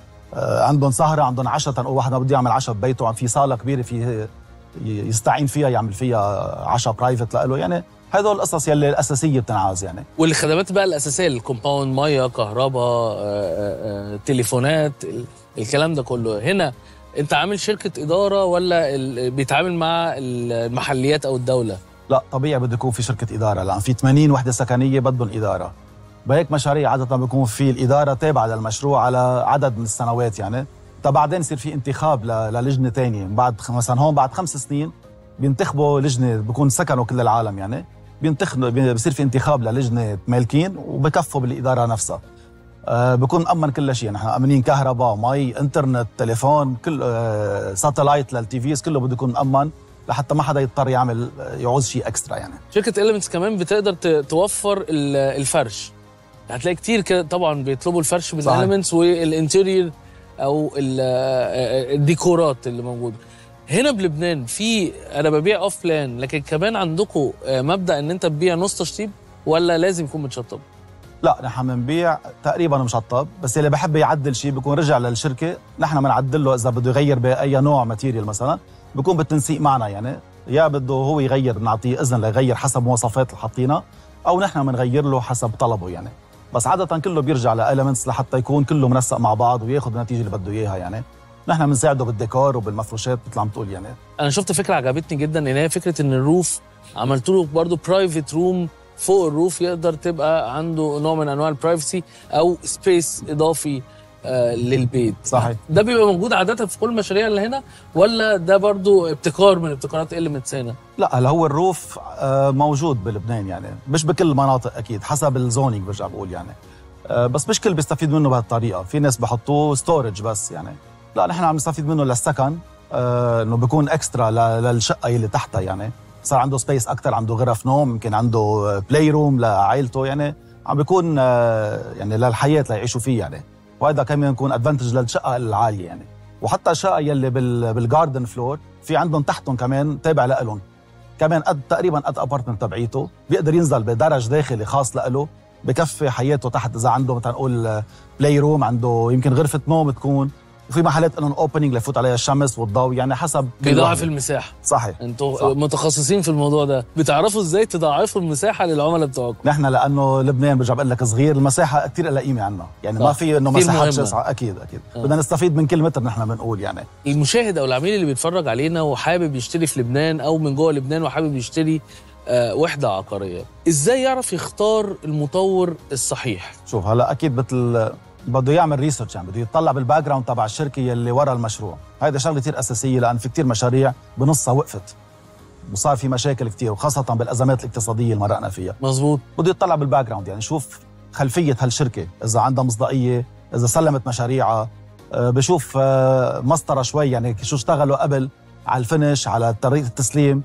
آه، عندهم سهره عندهم عشاء تنقول واحد ما بده يعمل عشاء ببيته عم في صاله كبيره في يستعين فيها يعمل فيها عشاء برايفت له يعني هدول القصص يلي الاساسيه بتنعاز يعني والخدمات بقى الاساسيه للكومباوند ميه كهرباء آه، آه، آه، تليفونات ال- الكلام ده كله هنا انت عامل شركه اداره ولا ال- بيتعامل مع المحليات او الدوله لا طبيعي بده يكون في شركه اداره لان في 80 وحده سكنيه بدهم اداره بهيك مشاريع عاده بيكون في الاداره تابعه للمشروع على عدد من السنوات يعني طب بعدين يصير في انتخاب ل- للجنه ثانيه بعد خ- مثلا هون بعد خمس سنين بينتخبوا لجنه بكون سكنوا كل العالم يعني بينتخبوا بي- بصير في انتخاب للجنه مالكين وبكفوا بالاداره نفسها آه بكون مأمن كل شيء نحن مأمنين كهرباء مي انترنت تليفون كل آه ساتلايت للتي فيز كله بده يكون مأمن لحتى ما حدا يضطر يعمل آه، يعوز شيء اكسترا يعني شركه اليمنتس كمان بتقدر ت- توفر ال- الفرش هتلاقي كتير كده طبعا بيطلبوا الفرش صحيح. بالاليمنتس والانتيرير او ال- آه، الديكورات اللي موجوده هنا بلبنان في انا ببيع اوف بلان لكن كمان عندكم مبدا ان انت تبيع نص تشطيب ولا لازم يكون متشطب لا نحن بنبيع تقريبا مشطب بس اللي بحب يعدل شيء بيكون رجع للشركه نحن بنعدل له اذا بده يغير باي نوع ماتيريال مثلا بيكون بالتنسيق معنا يعني يا بده هو يغير بنعطيه اذن ليغير حسب مواصفات اللي حاطينها او نحن بنغير له حسب طلبه يعني بس عاده كله بيرجع لاليمنتس لحتى يكون كله منسق مع بعض وياخذ النتيجه اللي بده اياها يعني نحن بنساعده بالديكور وبالمفروشات مثل عم تقول يعني انا شفت فكره عجبتني جدا ان هي فكره ان الروف عملت له برضه برايفت روم فوق الروف يقدر تبقى عنده نوع من انواع البرايفسي او سبيس اضافي آه للبيت صحيح ده بيبقى موجود عاده في كل المشاريع اللي هنا ولا ده برضه ابتكار من ابتكارات اليمنتس هنا لا هلا هو الروف آه، موجود بلبنان يعني مش بكل المناطق اكيد حسب الزونينج برجع بقول يعني آه، بس مش كل بيستفيد منه بهالطريقه في ناس بحطوه ستورج بس يعني لا نحن عم نستفيد منه للسكن آه، انه بيكون اكسترا ل- للشقه اللي تحتها يعني صار عنده سبيس اكثر عنده غرف نوم يمكن عنده بلاي روم لعائلته يعني عم بيكون آه، يعني للحياه ليعيشوا فيه يعني وهذا كمان يكون ادفانتج للشقه العاليه يعني وحتى الشقه يلي بال بالجاردن فلور في عندهم تحتهم كمان تابع لهم كمان قد تقريبا قد ابارتمنت تبعيته بيقدر ينزل بدرج داخلي خاص له بكفي حياته تحت اذا عنده مثلا نقول بلاي روم عنده يمكن غرفه نوم تكون وفي محلات لهم اوبننج ليفوت عليها الشمس والضوء يعني حسب كل بيضاعف واحدة. المساحه صحيح انتوا صح. متخصصين في الموضوع ده بتعرفوا ازاي تضاعفوا المساحه للعملاء بتوعكم نحن لانه لبنان برجع بقول لك صغير المساحه كثير لها قيمه عنا يعني صح. ما في انه كتير مساحات مهمة. شاسعه اكيد اكيد آه. بدنا نستفيد من كل متر نحن بنقول يعني المشاهد او العميل اللي بيتفرج علينا وحابب يشتري في لبنان او من جوه لبنان وحابب يشتري آه، وحده عقاريه ازاي يعرف يختار المطور الصحيح شوف هلا اكيد مثل بده يعمل ريسيرش يعني بده يطلع بالباك جراوند تبع الشركه يلي ورا المشروع هيدا شغله كثير اساسيه لان في كثير مشاريع بنصها وقفت وصار في مشاكل كثير وخاصه بالازمات الاقتصاديه اللي مرقنا فيها مظبوط بده يطلع بالباك جراوند يعني شوف خلفيه هالشركه اذا عندها مصداقيه اذا سلمت مشاريعها آه، بشوف آه، مسطره شوي يعني شو اشتغلوا قبل على الفنش على طريقه التسليم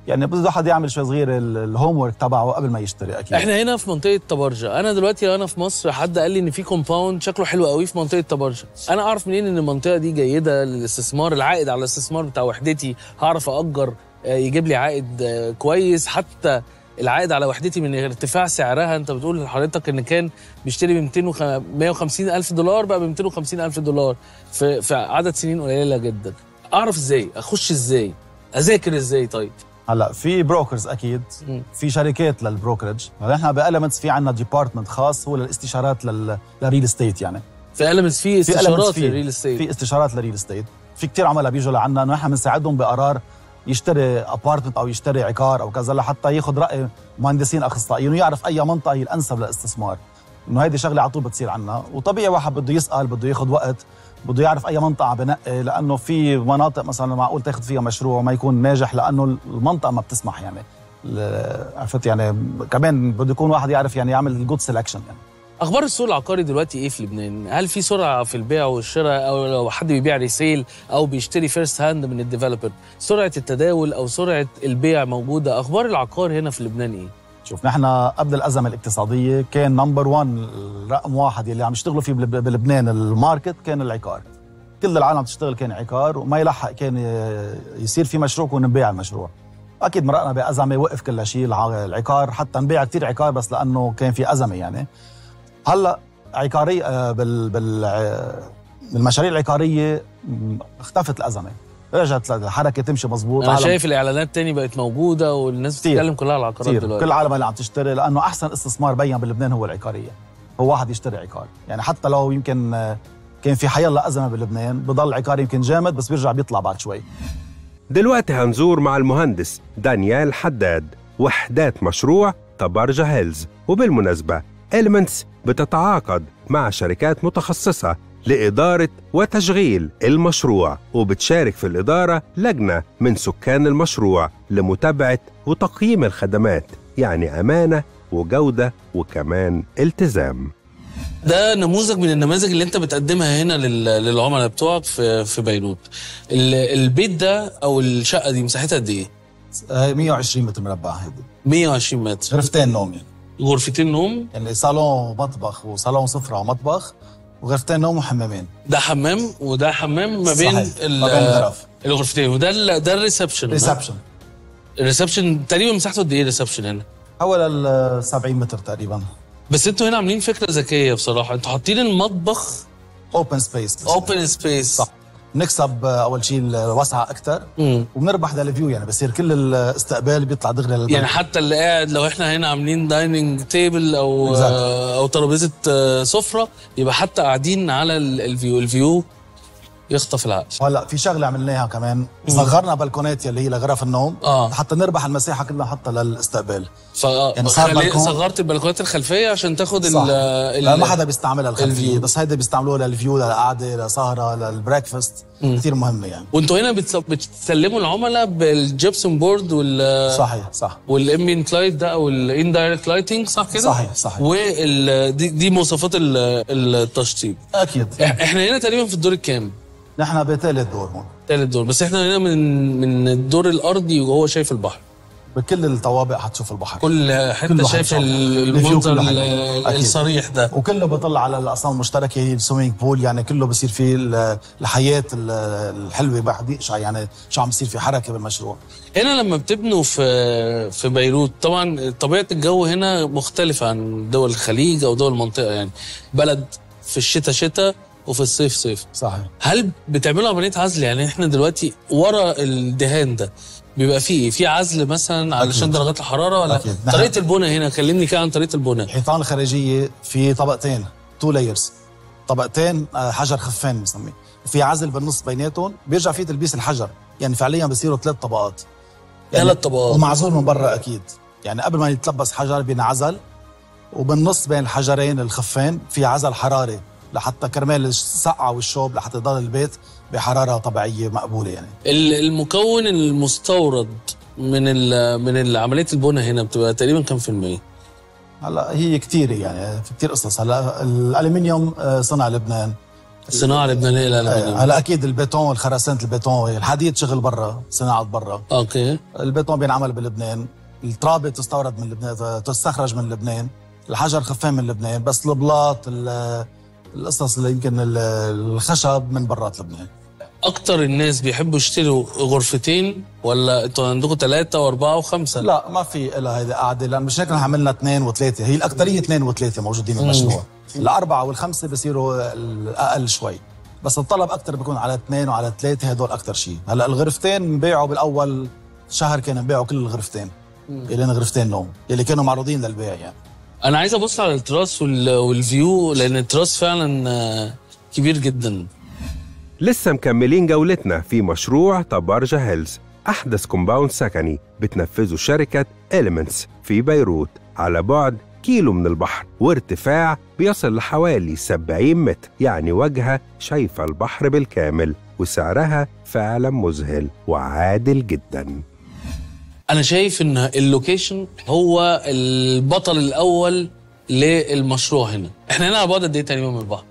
يعني بده واحد يعمل شوي صغير الهوم ورك تبعه قبل ما يشتري اكيد احنا هنا في منطقه طبرجه انا دلوقتي انا في مصر حد قال لي ان في كومباوند شكله حلو قوي في منطقه طبرجه انا اعرف منين ان المنطقه دي جيده للاستثمار العائد على الاستثمار بتاع وحدتي هعرف ااجر آه، يجيب لي عائد آه، كويس حتى العائد على وحدتي من ارتفاع سعرها انت بتقول لحضرتك ان كان بيشتري ب 200 150 الف دولار بقى ب 250 الف دولار في في عدد سنين قليله جدا اعرف ازاي اخش ازاي اذاكر ازاي طيب هلا في بروكرز اكيد مم. في شركات للبروكرج هلا احنا بالمنتس في عندنا ديبارتمنت خاص هو للاستشارات لل- للريل استيت يعني في المس في في elements استشارات في- للريل استيت في استشارات للريل استيت في كتير عملاء بيجوا لعنا انه احنا بنساعدهم بقرار يشتري ابارتمنت او يشتري عقار او كذا لحتى ياخذ راي مهندسين اخصائيين ويعرف اي منطقه هي الانسب للاستثمار انه هيدي شغله على طول بتصير عنا وطبيعي واحد بده يسال بده ياخذ وقت بده يعرف اي منطقه بنقي لانه في مناطق مثلا معقول تاخذ فيها مشروع ما يكون ناجح لانه المنطقه ما بتسمح يعني ل- عرفت يعني كمان بده يكون واحد يعرف يعني يعمل جود سelection يعني اخبار السوق العقاري دلوقتي ايه في لبنان هل في سرعه في البيع والشراء او لو حد بيبيع ريسيل او بيشتري فيرست هاند من الديفلوبر سرعه التداول او سرعه البيع موجوده اخبار العقار هنا في لبنان ايه شوف نحن قبل الازمه الاقتصاديه كان نمبر 1 رقم واحد اللي عم يشتغلوا فيه بلب- بلبنان الماركت كان العقار كل العالم تشتغل كان عقار وما يلحق كان ي- يصير في مشروع كون نبيع المشروع اكيد مرقنا بازمه وقف كل شيء الع- العقار حتى نبيع كثير عقار بس لانه كان في ازمه يعني هلا عقاري آه، بال بال آه، بالمشاريع العقاريه م، اختفت الازمه رجعت الحركه تمشي مزبوط انا عالم- شايف الاعلانات تاني بقت موجوده والناس كتير. بتتكلم كلها على العقارات كثير دلوقتي كل العالم اللي عم تشتري لانه احسن استثمار بين بلبنان هو العقاريه هو واحد يشتري عقار يعني حتى لو يمكن آه، كان في حيلا ازمه بلبنان بضل العقار يمكن جامد بس بيرجع بيطلع بعد شوي دلوقتي هنزور مع المهندس دانيال حداد وحدات مشروع تبارجا هيلز وبالمناسبة إلمنتس بتتعاقد مع شركات متخصصة لإدارة وتشغيل المشروع وبتشارك في الإدارة لجنة من سكان المشروع لمتابعة وتقييم الخدمات يعني أمانة وجودة وكمان التزام ده نموذج من النماذج اللي انت بتقدمها هنا لل- للعملاء بتوعك في في بيروت ال- البيت ده او الشقه دي مساحتها قد ايه آه، 120 متر مربع هيدي 120 متر غرفتين نوم يعني غرفتين نوم يعني صالون مطبخ وصالون سفره ومطبخ وغرفتين نوم وحمامين ده حمام وده حمام ما بين صحيح. ال- ما بين الغرف الغرفتين وده ال- ده الريسبشن ريسبشن الريسبشن تقريبا مساحته قد ايه الريسبشن هنا حوالي ال 70 متر تقريبا بس انتوا هنا عاملين فكره ذكيه بصراحه انتوا حاطين المطبخ اوبن سبيس اوبن سبيس صح بنكسب آه، اول شيء الوسعه اكثر وبنربح للفيو يعني بصير كل الاستقبال بيطلع دغري للبلد يعني حتى اللي قاعد لو احنا هنا عاملين دايننج تيبل او Exactly. آه، او ترابيزه آه، سفره يبقى حتى قاعدين على ال- الفيو الفيو يخطف العقل هلا في شغله عملناها كمان صغرنا بلكونات يلي هي لغرف النوم اه حتى نربح المساحه كلها حتى للاستقبال ف يعني صار خلي- بلكون. صغرت البلكونات الخلفيه عشان تاخد ال صح. ال- لا ما حدا بيستعملها الخلفيه الفيو. بس هيدا بيستعملوها للفيو للقعده لسهره للبريكفاست مم. كثير مهمه يعني وانتوا هنا بتس- بتسلموا العملاء بالجبسون بورد وال صحيح صح والامبينت لايت ده او الاندايركت لايتنج صح كده؟ صحيح صحيح وال دي, دي مواصفات ال- التشطيب اكيد إح- احنا هنا تقريبا في الدور الكام؟ نحن بثالث دور هون ثالث دور بس احنا هنا من من الدور الارضي وهو شايف البحر بكل الطوابق حتشوف البحر كل حته كله شايف حيشوف. ال- الفيو المنظر كله ال- حلو. أكيد. الصريح ده وكله بيطلع على الاصلا المشتركه هي السويمنج بول يعني كله بصير فيه ال- الحياه ال- الحلوه بعد شو يعني شو عم يصير في حركه بالمشروع هنا لما بتبنوا في في بيروت طبعا طبيعه الجو هنا مختلفه عن دول الخليج او دول المنطقه يعني بلد في الشتاء شتاء وفي الصيف صيف صحيح هل بتعملوا عمليه عزل يعني احنا دلوقتي ورا الدهان ده بيبقى فيه ايه؟ في عزل مثلا علشان أكيد. درجات الحراره ولا أكيد. نحن- طريقه البناء هنا كلمني كده عن طريقه البناء الحيطان الخارجيه في طبقتين تو لايرز طبقتين آه، حجر خفان بنسميه وفي عزل بالنص بيناتهم بيرجع فيه تلبيس الحجر يعني فعليا بصيروا ثلاث طبقات ثلاث طبقات ومعزول من برا اكيد يعني قبل ما يتلبس حجر بينعزل وبالنص بين الحجرين الخفين في عزل حراري لحتى كرمال السقعه والشوب لحتى يضل البيت بحراره طبيعيه مقبوله يعني ال- المكون المستورد من ال من ال- عمليه البناء هنا بتبقى تقريبا كام في الميه؟ هلا هي كثير يعني في كثير قصص هلا الالومنيوم آه، صنع لبنان الصناعه اللبنانيه للالومنيوم هلا اكيد البيتون والخرسانه البيتون الحديد شغل برا صناعه برا اوكي البيتون بينعمل بلبنان الترابه تستورد من لبنان تستخرج من لبنان الحجر خفان من لبنان بس البلاط ال- القصص اللي يمكن ال- الخشب من برات لبنان اكتر الناس بيحبوا يشتروا غرفتين ولا انتوا عندكم ثلاثه واربعه وخمسه لا ما في لها هيدي قاعده لان مش هيك نحن عملنا اثنين وثلاثه هي الاكثريه اثنين وثلاثه موجودين بالمشروع الاربعه والخمسه بصيروا الاقل شوي بس الطلب اكثر بيكون على اثنين وعلى ثلاثه هدول اكثر شيء هلا الغرفتين انباعوا بالاول شهر كانوا انباعوا كل الغرفتين الين غرفتين نوم اللي كانوا معروضين للبيع يعني انا عايز ابص على التراس وال- والفيو لان التراس فعلا آه، كبير جدا لسه مكملين جولتنا في مشروع طبارجة هيلز أحدث كومباوند سكني بتنفذه شركة إليمنتس في بيروت على بعد كيلو من البحر وارتفاع بيصل لحوالي 70 متر يعني واجهة شايفة البحر بالكامل وسعرها فعلا مذهل وعادل جدا انا شايف ان اللوكيشن هو البطل الاول للمشروع هنا احنا هنا على بعد قد ايه تقريبا من البحر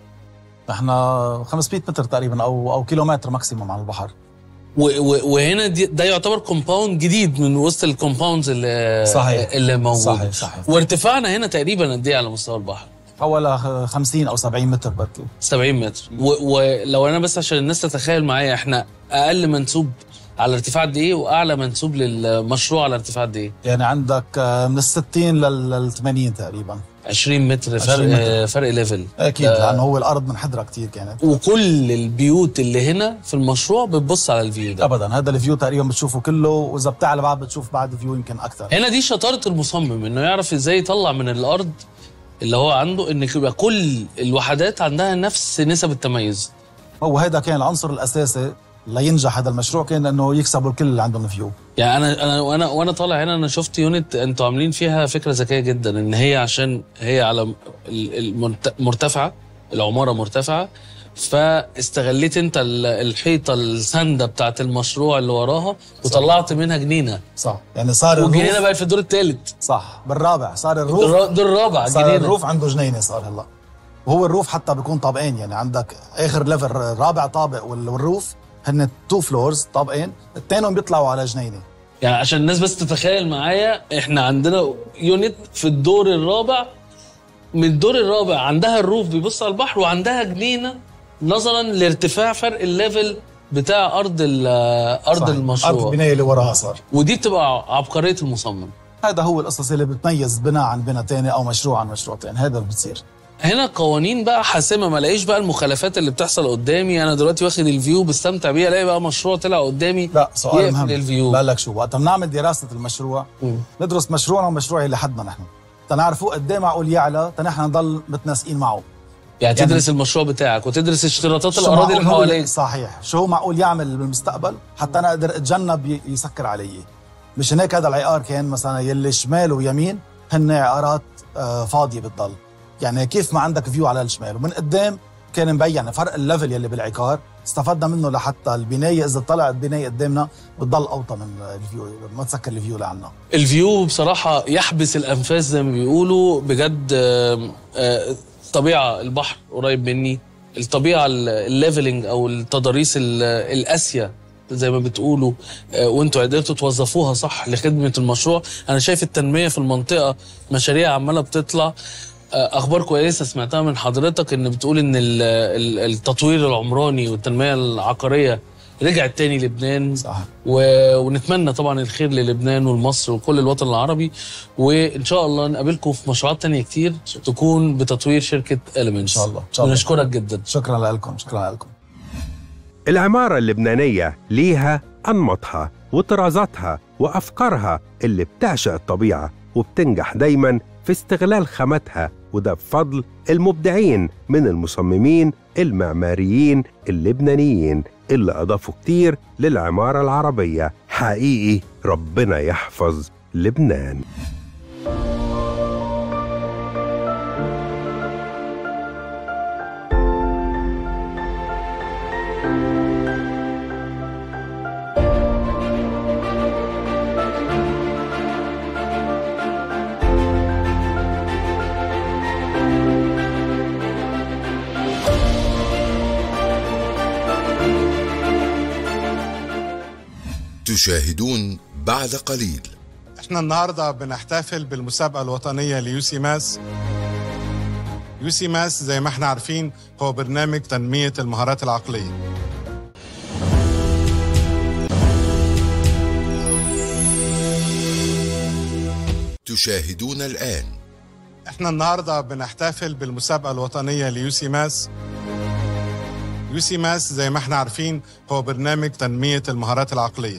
احنا 500 متر تقريبا او او كيلومتر ماكسيموم عن البحر و- و- وهنا دي ده يعتبر كومباوند جديد من وسط الكومباوندز اللي صحيح. اللي موجوده صحيح، صحيح. وارتفاعنا هنا تقريبا قد ايه على مستوى البحر حوالي 50 او 70 متر بركي 70 متر و- ولو انا بس عشان الناس تتخيل معايا احنا اقل منسوب على ارتفاع قد ايه واعلى منسوب للمشروع على ارتفاع قد ايه يعني عندك آه، من ال 60 لل لل 80 تقريبا 20 متر فرق 20 متر. فرق ليفل اكيد لانه هو الارض منحدره كثير كانت وكل البيوت اللي هنا في المشروع بتبص على الفيو ده ابدا هذا الفيو تقريبا بتشوفه كله واذا بتعلى بعد بتشوف بعد فيو يمكن اكثر هنا دي شطاره المصمم انه يعرف ازاي يطلع من الارض اللي هو عنده ان يبقى كل الوحدات عندها نفس نسب التميز هو هذا كان العنصر الاساسي لينجح هذا المشروع كان انه يكسبوا الكل اللي عندهم فيو يعني انا انا وانا وانا طالع هنا انا شفت يونت انتوا عاملين فيها فكره ذكيه جدا ان هي عشان هي على ال- المرت- مرتفعه العماره مرتفعه فاستغليت انت ال- الحيطه السانده بتاعت المشروع اللي وراها وطلعت منها جنينه صح يعني صار والجنينه الروف بقت في الدور الثالث صح بالرابع صار الروف الدور الرابع صار جنينه الروف عنده جنينه صار هلا وهو الروف حتى بيكون طابقين يعني عندك اخر ليفل رابع طابق وال- والروف هن تو فلورز طابقين اثنينهم بيطلعوا على جنينه يعني عشان الناس بس تتخيل معايا احنا عندنا يونت في الدور الرابع من الدور الرابع عندها الروف بيبص على البحر وعندها جنينه نظرا لارتفاع فرق الليفل بتاع ارض ال- ارض صحيح. ارض المشروع البنايه اللي وراها صار ودي بتبقى عبقريه المصمم هذا هو القصص اللي بتميز بناء عن بناء تاني او مشروع عن مشروع تاني هذا اللي بتصير هنا قوانين بقى حاسمه ما الاقيش بقى المخالفات اللي بتحصل قدامي انا دلوقتي واخد الفيو بستمتع بيه الاقي بقى مشروع طلع قدامي لا سؤال يقفل مهم الفيو. لا لك شو وقت بنعمل دراسه المشروع مم. ندرس مشروعنا ومشروعي لحدنا نحن تنعرفوا قد ايه معقول يعلى تنحن نضل متناسقين معه يعني يعني- تدرس المشروع بتاعك وتدرس اشتراطات شو الاراضي اللي معقول هو- حواليك صحيح شو هو معقول يعمل بالمستقبل حتى انا اقدر اتجنب ي- يسكر علي مش هناك هذا العقار كان مثلا يلي شمال ويمين هن عقارات آه، فاضيه بتضل يعني كيف ما عندك فيو على الشمال ومن قدام كان مبين يعني فرق الليفل يلي بالعقار استفدنا منه لحتى البنايه اذا طلعت بنايه قدامنا بتضل اوطى من الفيو ما تسكر الفيو لعنا الفيو بصراحة يحبس الأنفاس زي ما بيقولوا بجد آم، آه، طبيعة البحر قريب مني الطبيعة ال- الليفلنج أو التضاريس ال- القاسية زي ما بتقولوا آه، وانتوا قدرتوا توظفوها صح لخدمة المشروع أنا شايف التنمية في المنطقة مشاريع عمالة بتطلع آه، أخبار كويسة سمعتها من حضرتك إن بتقول إن ال- ال- التطوير العمراني والتنمية العقارية رجعت تاني لبنان صح و... ونتمنى طبعا الخير للبنان ولمصر وكل الوطن العربي وان شاء الله نقابلكم في مشروعات تانية كتير تكون بتطوير شركه اليمنتس ان شاء الله، إن شاء الله. ونشكرك جدا شكرا لكم شكرا لكم العمارة اللبنانية ليها أنماطها وطرازاتها وأفكارها اللي بتعشق الطبيعة وبتنجح دايما في استغلال خاماتها وده بفضل المبدعين من المصممين المعماريين اللبنانيين اللي أضافوا كتير للعمارة العربية حقيقي ربنا يحفظ لبنان تشاهدون بعد قليل احنا النهارده بنحتفل بالمسابقه الوطنيه ليوسي ماس يوسي ماس زي ما احنا عارفين هو برنامج تنميه المهارات العقليه تشاهدون الآن احنا النهارده بنحتفل بالمسابقه الوطنيه ليوسي ماس يوسي ماس زي ما احنا عارفين هو برنامج تنميه المهارات العقليه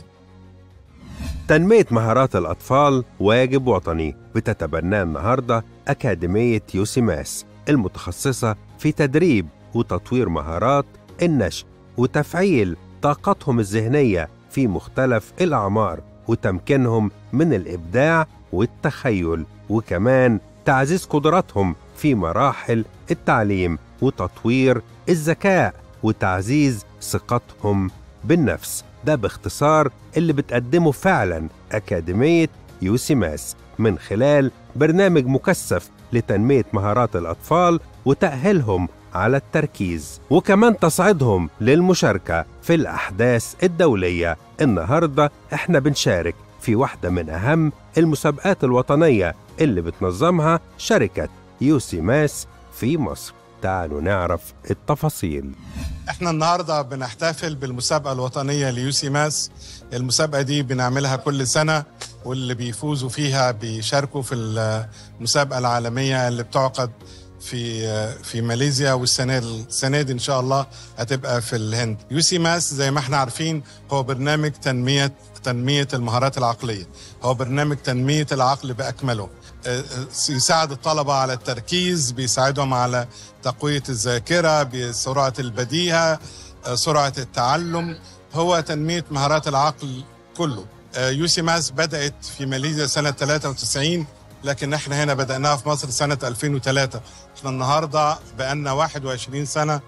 تنمية مهارات الأطفال واجب وطني بتتبناه النهاردة أكاديمية يوسيماس المتخصصة في تدريب وتطوير مهارات النشء وتفعيل طاقتهم الذهنية في مختلف الأعمار وتمكينهم من الإبداع والتخيل وكمان تعزيز قدراتهم في مراحل التعليم وتطوير الذكاء وتعزيز ثقتهم بالنفس ده باختصار اللي بتقدمه فعلا أكاديمية يوسيماس من خلال برنامج مكثف لتنمية مهارات الأطفال وتأهيلهم على التركيز وكمان تصعيدهم للمشاركة في الأحداث الدولية النهاردة احنا بنشارك في واحدة من أهم المسابقات الوطنية اللي بتنظمها شركة يوسيماس في مصر تعالوا نعرف التفاصيل احنا النهارده بنحتفل بالمسابقه الوطنيه ليوسي ماس المسابقه دي بنعملها كل سنه واللي بيفوزوا فيها بيشاركوا في المسابقه العالميه اللي بتعقد في في ماليزيا والسنه السنه دي ان شاء الله هتبقى في الهند يوسي ماس زي ما احنا عارفين هو برنامج تنميه تنميه المهارات العقليه هو برنامج تنميه العقل باكمله يساعد الطلبة على التركيز بيساعدهم على تقوية الذاكرة بسرعة البديهة سرعة التعلم هو تنمية مهارات العقل كله يوسي ماس بدأت في ماليزيا سنة 93 لكن احنا هنا بدأناها في مصر سنة 2003 احنا النهاردة بقالنا 21 سنة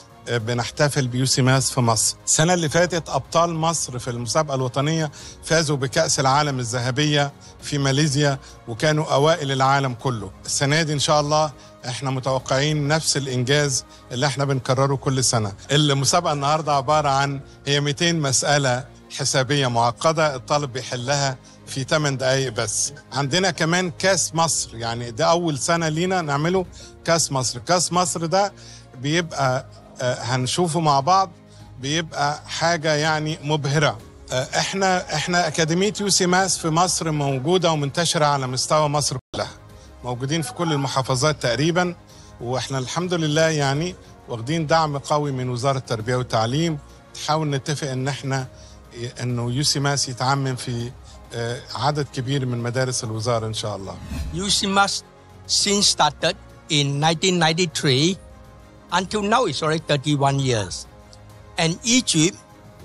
بنحتفل بيوسي ماس في مصر السنة اللي فاتت أبطال مصر في المسابقة الوطنية فازوا بكأس العالم الذهبية في ماليزيا وكانوا أوائل العالم كله السنة دي إن شاء الله احنا متوقعين نفس الإنجاز اللي احنا بنكرره كل سنة المسابقة النهاردة عبارة عن هي 200 مسألة حسابية معقدة الطالب بيحلها في 8 دقايق بس عندنا كمان كاس مصر يعني ده أول سنة لينا نعمله كاس مصر كاس مصر ده بيبقى هنشوفه مع بعض بيبقى حاجه يعني مبهره احنا احنا اكاديميه يوسي ماس في مصر موجوده ومنتشره على مستوى مصر كلها موجودين في كل المحافظات تقريبا واحنا الحمد لله يعني واخدين دعم قوي من وزاره التربيه والتعليم تحاول نتفق ان احنا انه يوسي ماس يتعمم في عدد كبير من مدارس الوزاره ان شاء الله UCMAS since started in 1993 until now it's already 31 years. And Egypt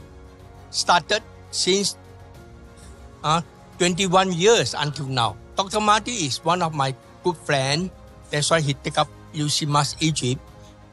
started since uh, 21 years until now. Dr. Mahdi is one of my good friends. That's why he take up UCMAS Egypt.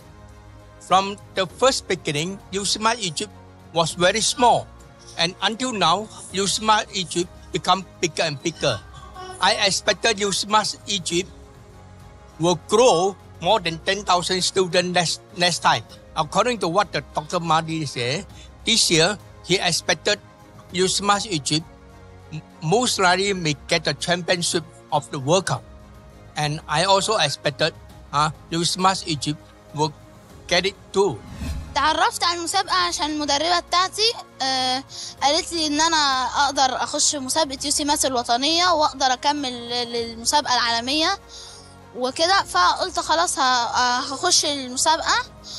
From the first beginning, UCMAS Egypt was very small. And until now, UCMAS Egypt become bigger and bigger. I expected UCMAS Egypt will grow more than 10,000 students next, next time. According to what the Dr. Mahdi said, this year he expected USMAS Egypt most likely may get the championship of the World Cup. And I also expected uh, USMAS Egypt will get it too. تعرفت على المسابقة عشان المدربة بتاعتي آه قالت لي إن أنا أقدر أخش مسابقة يوسي ماس الوطنية وأقدر أكمل للمسابقة العالمية وكده فقلت خلاص هخش المسابقة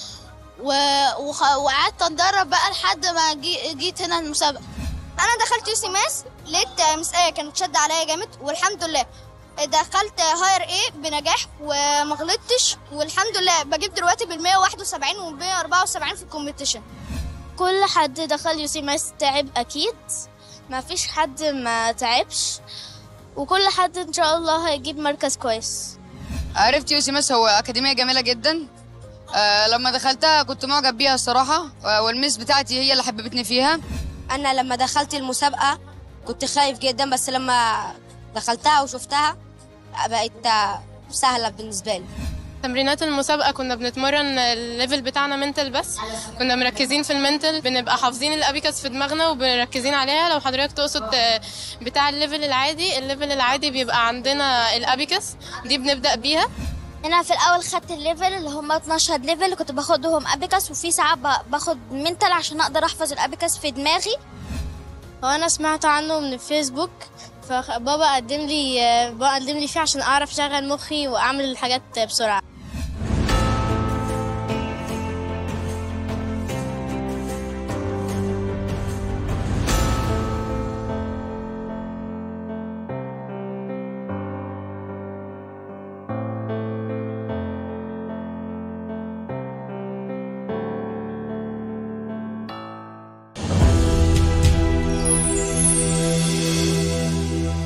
وقعدت اتدرب بقى لحد ما جي جيت هنا المسابقة انا دخلت يوسي ماس لقيت مسألة كانت شد عليا جامد والحمد لله دخلت هاير ايه بنجاح وما غلطتش والحمد لله بجيب دلوقتي بال 171 وال 174 في الكومبيتيشن كل حد دخل يوسي ماس تعب اكيد ما فيش حد ما تعبش وكل حد ان شاء الله هيجيب مركز كويس عرفت يو سي مس هو أكاديمية جميلة جدا آه لما دخلتها كنت معجب بيها الصراحة آه والميس بتاعتي هي اللي حببتني فيها انا لما دخلت المسابقه كنت خايف جدا بس لما دخلتها وشفتها بقت سهله بالنسبه لي تمرينات المسابقة كنا بنتمرن الليفل بتاعنا منتل بس كنا مركزين في المنتل بنبقى حافظين الابيكس في دماغنا ومركزين عليها لو حضرتك تقصد آه، بتاع الليفل العادي الليفل العادي بيبقى عندنا الابيكس دي بنبدأ بيها انا في الاول خدت الليفل اللي هم 12 ليفل كنت باخدهم ابيكس وفي ساعات ب- باخد منتل عشان اقدر احفظ الابيكس في دماغي هو انا سمعت عنه من الفيسبوك فبابا قدم لي بابا قدم لي فيه عشان اعرف اشغل مخي واعمل الحاجات بسرعه